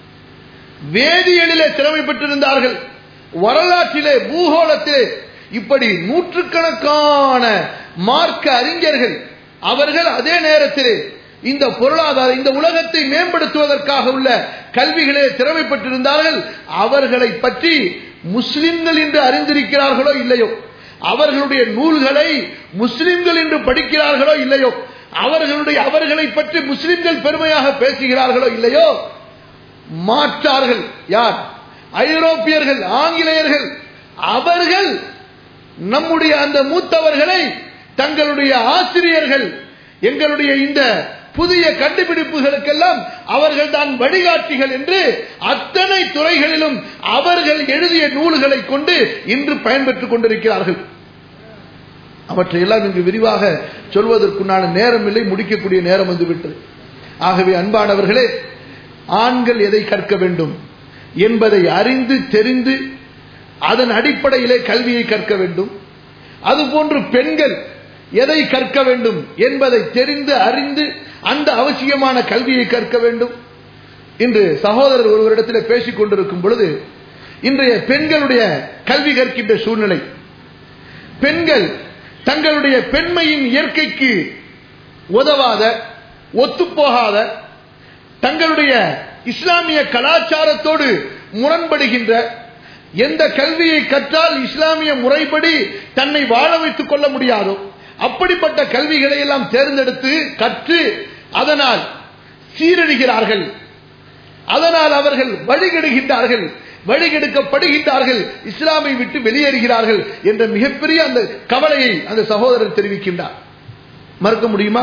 வேதியியலிலே திறமை பெற்றிருந்தார்கள் வரலாற்றிலே பூகோளத்திலே இப்படி நூற்றுக்கணக்கான மார்க்க அறிஞர்கள் அவர்கள் அதே நேரத்திலே இந்த பொருளாதார இந்த உலகத்தை மேம்படுத்துவதற்காக உள்ள கல்விகளே திறமை பெற்றிருந்தார்கள் அவர்களை பற்றி முஸ்லிம்கள் என்று அறிந்திருக்கிறார்களோ இல்லையோ அவர்களுடைய நூல்களை முஸ்லிம்கள் என்று படிக்கிறார்களோ இல்லையோ அவர்களுடைய அவர்களை பற்றி முஸ்லிம்கள் பெருமையாக பேசுகிறார்களோ இல்லையோ மாற்றார்கள் யார் ஐரோப்பியர்கள் ஆங்கிலேயர்கள் அவர்கள் நம்முடைய அந்த மூத்தவர்களை தங்களுடைய ஆசிரியர்கள் எங்களுடைய இந்த புதிய கண்டுபிடிப்புகளுக்கெல்லாம் அவர்கள் தான் வழிகாட்டிகள் என்று அத்தனை துறைகளிலும் அவர்கள் எழுதிய நூல்களை கொண்டு இன்று பயன்பெற்றுக் கொண்டிருக்கிறார்கள் அவற்றையெல்லாம் இங்கு விரிவாக சொல்வதற்குண்டான நேரம் இல்லை முடிக்கக்கூடிய நேரம் வந்துவிட்டது ஆகவே அன்பானவர்களே ஆண்கள் எதை கற்க வேண்டும் என்பதை அறிந்து தெரிந்து அதன் அடிப்படையிலே கல்வியை கற்க வேண்டும் அதுபோன்று பெண்கள் எதை கற்க வேண்டும் என்பதை தெரிந்து அறிந்து அந்த அவசியமான கல்வியை கற்க வேண்டும் இன்று சகோதரர் ஒருவரிடத்தில் பேசிக் கொண்டிருக்கும் பொழுது இன்றைய பெண்களுடைய கல்வி கற்கின்ற சூழ்நிலை பெண்கள் தங்களுடைய பெண்மையின் இயற்கைக்கு உதவாத ஒத்துப்போகாத தங்களுடைய இஸ்லாமிய கலாச்சாரத்தோடு முரண்படுகின்ற எந்த கல்வியை கற்றால் இஸ்லாமிய முறைப்படி தன்னை வாழ வைத்துக் கொள்ள முடியாதோ அப்படிப்பட்ட கல்விகளை எல்லாம் தேர்ந்தெடுத்து கற்று அதனால் சீரழிகிறார்கள் அதனால் அவர்கள் வழிகெடுகின்றார்கள் வழிகெடுக்கப்படுகின்றார்கள் இஸ்லாமை விட்டு வெளியேறுகிறார்கள் என்ற மிகப்பெரிய அந்த கவலையை அந்த சகோதரர் தெரிவிக்கின்றார் மறுக்க முடியுமா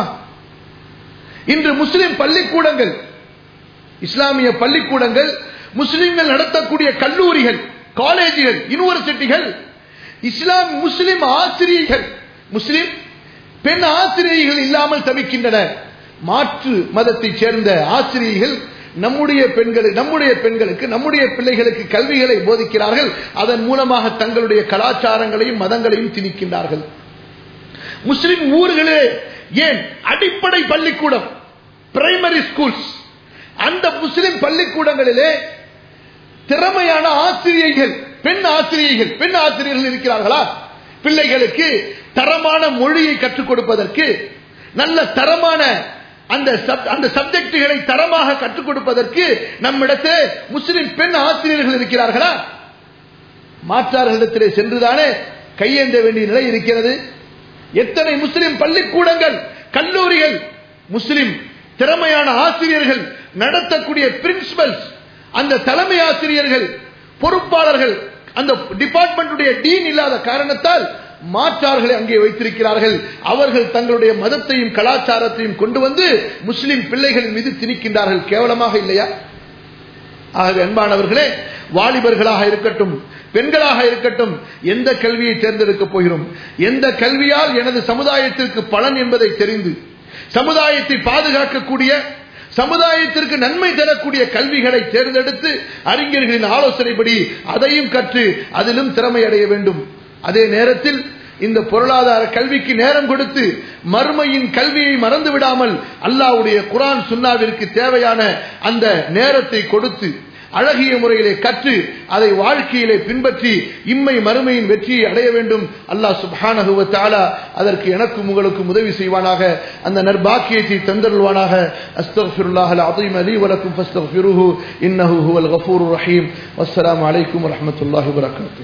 இன்று முஸ்லிம் பள்ளிக்கூடங்கள் இஸ்லாமிய பள்ளிக்கூடங்கள் முஸ்லிம்கள் நடத்தக்கூடிய கல்லூரிகள் காலேஜுகள் யூனிவர்சிட்டிகள் இஸ்லாம் முஸ்லிம் ஆசிரியர்கள் முஸ்லிம் பெண் ஆசிரியர்கள் இல்லாமல் தவிக்கின்றன மாற்று மதத்தைச் சேர்ந்த ஆசிரியர்கள் நம்முடைய பெண்கள் நம்முடைய பெண்களுக்கு நம்முடைய பிள்ளைகளுக்கு கல்விகளை போதிக்கிறார்கள் அதன் மூலமாக தங்களுடைய கலாச்சாரங்களையும் மதங்களையும் திணிக்கின்றார்கள் முஸ்லிம் ஊர்களே ஏன் அடிப்படை பள்ளிக்கூடம் பிரைமரி ஸ்கூல்ஸ் அந்த முஸ்லிம் பள்ளிக்கூடங்களிலே திறமையான ஆசிரியர்கள் பெண் ஆசிரியர்கள் பெண் ஆசிரியர்கள் இருக்கிறார்களா பிள்ளைகளுக்கு தரமான மொழியை கற்றுக் கொடுப்பதற்கு நல்ல தரமான அந்த அந்த சப்ஜெக்டுகளை தரமாக கற்றுக் கொடுப்பதற்கு நம்மிடத்தே முஸ்லிம் பெண் ஆசிரியர்கள் இருக்கிறார்களா மாற்றார்களிடத்திலே சென்றுதானே கையேந்த வேண்டிய நிலை இருக்கிறது எத்தனை முஸ்லிம் பள்ளிக்கூடங்கள் கல்லூரிகள் முஸ்லிம் திறமையான ஆசிரியர்கள் நடத்தக்கூடிய பிரின்சிபல்ஸ் அந்த தலைமை ஆசிரியர்கள் பொறுப்பாளர்கள் அந்த டிபார்ட்மெண்டுடைய டீன் இல்லாத காரணத்தால் மாற்றார்களை அங்கே வைத்திருக்கிறார்கள் அவர்கள் தங்களுடைய மதத்தையும் கலாச்சாரத்தையும் கொண்டு வந்து முஸ்லிம் பிள்ளைகளின் மீது திணிக்கின்றார்கள் கேவலமாக இல்லையா ஆகவே அன்பானவர்களே வாலிபர்களாக இருக்கட்டும் பெண்களாக இருக்கட்டும் எந்த கல்வியை தேர்ந்தெடுக்கப் போகிறோம் எந்த கல்வியால் எனது சமுதாயத்திற்கு பலன் என்பதை தெரிந்து சமுதாயத்தை பாதுகாக்கக்கூடிய சமுதாயத்திற்கு நன்மை தரக்கூடிய கல்விகளை தேர்ந்தெடுத்து அறிஞர்களின் ஆலோசனைப்படி அதையும் கற்று அதிலும் திறமை அடைய வேண்டும் அதே நேரத்தில் இந்த பொருளாதார கல்விக்கு நேரம் கொடுத்து மர்மையின் கல்வியை மறந்து விடாமல் அல்லாவுடைய குரான் சுன்னாவிற்கு தேவையான அந்த நேரத்தை கொடுத்து அழகிய முறையிலே கற்று அதை வாழ்க்கையிலே பின்பற்றி இம்மை மறுமையின் வெற்றியை அடைய வேண்டும் அல்லாஹ் சுபானகுவ தாலா அதற்கு எனக்கும் உங்களுக்கும் உதவி செய்வானாக அந்த நற்பாக்கியத்தை தந்தருள்வானாக அஸ்தஃபிருல்லாஹ் அலீம் அலி வலக்கும் ஃபஸ்தஃபிருஹு இன்னஹு ஹுவல் கஃபூர் ரஹீம் அஸ்ஸலாமு அலைக்கும் வரஹ்மத்துல்லாஹி வபரகாத்துஹு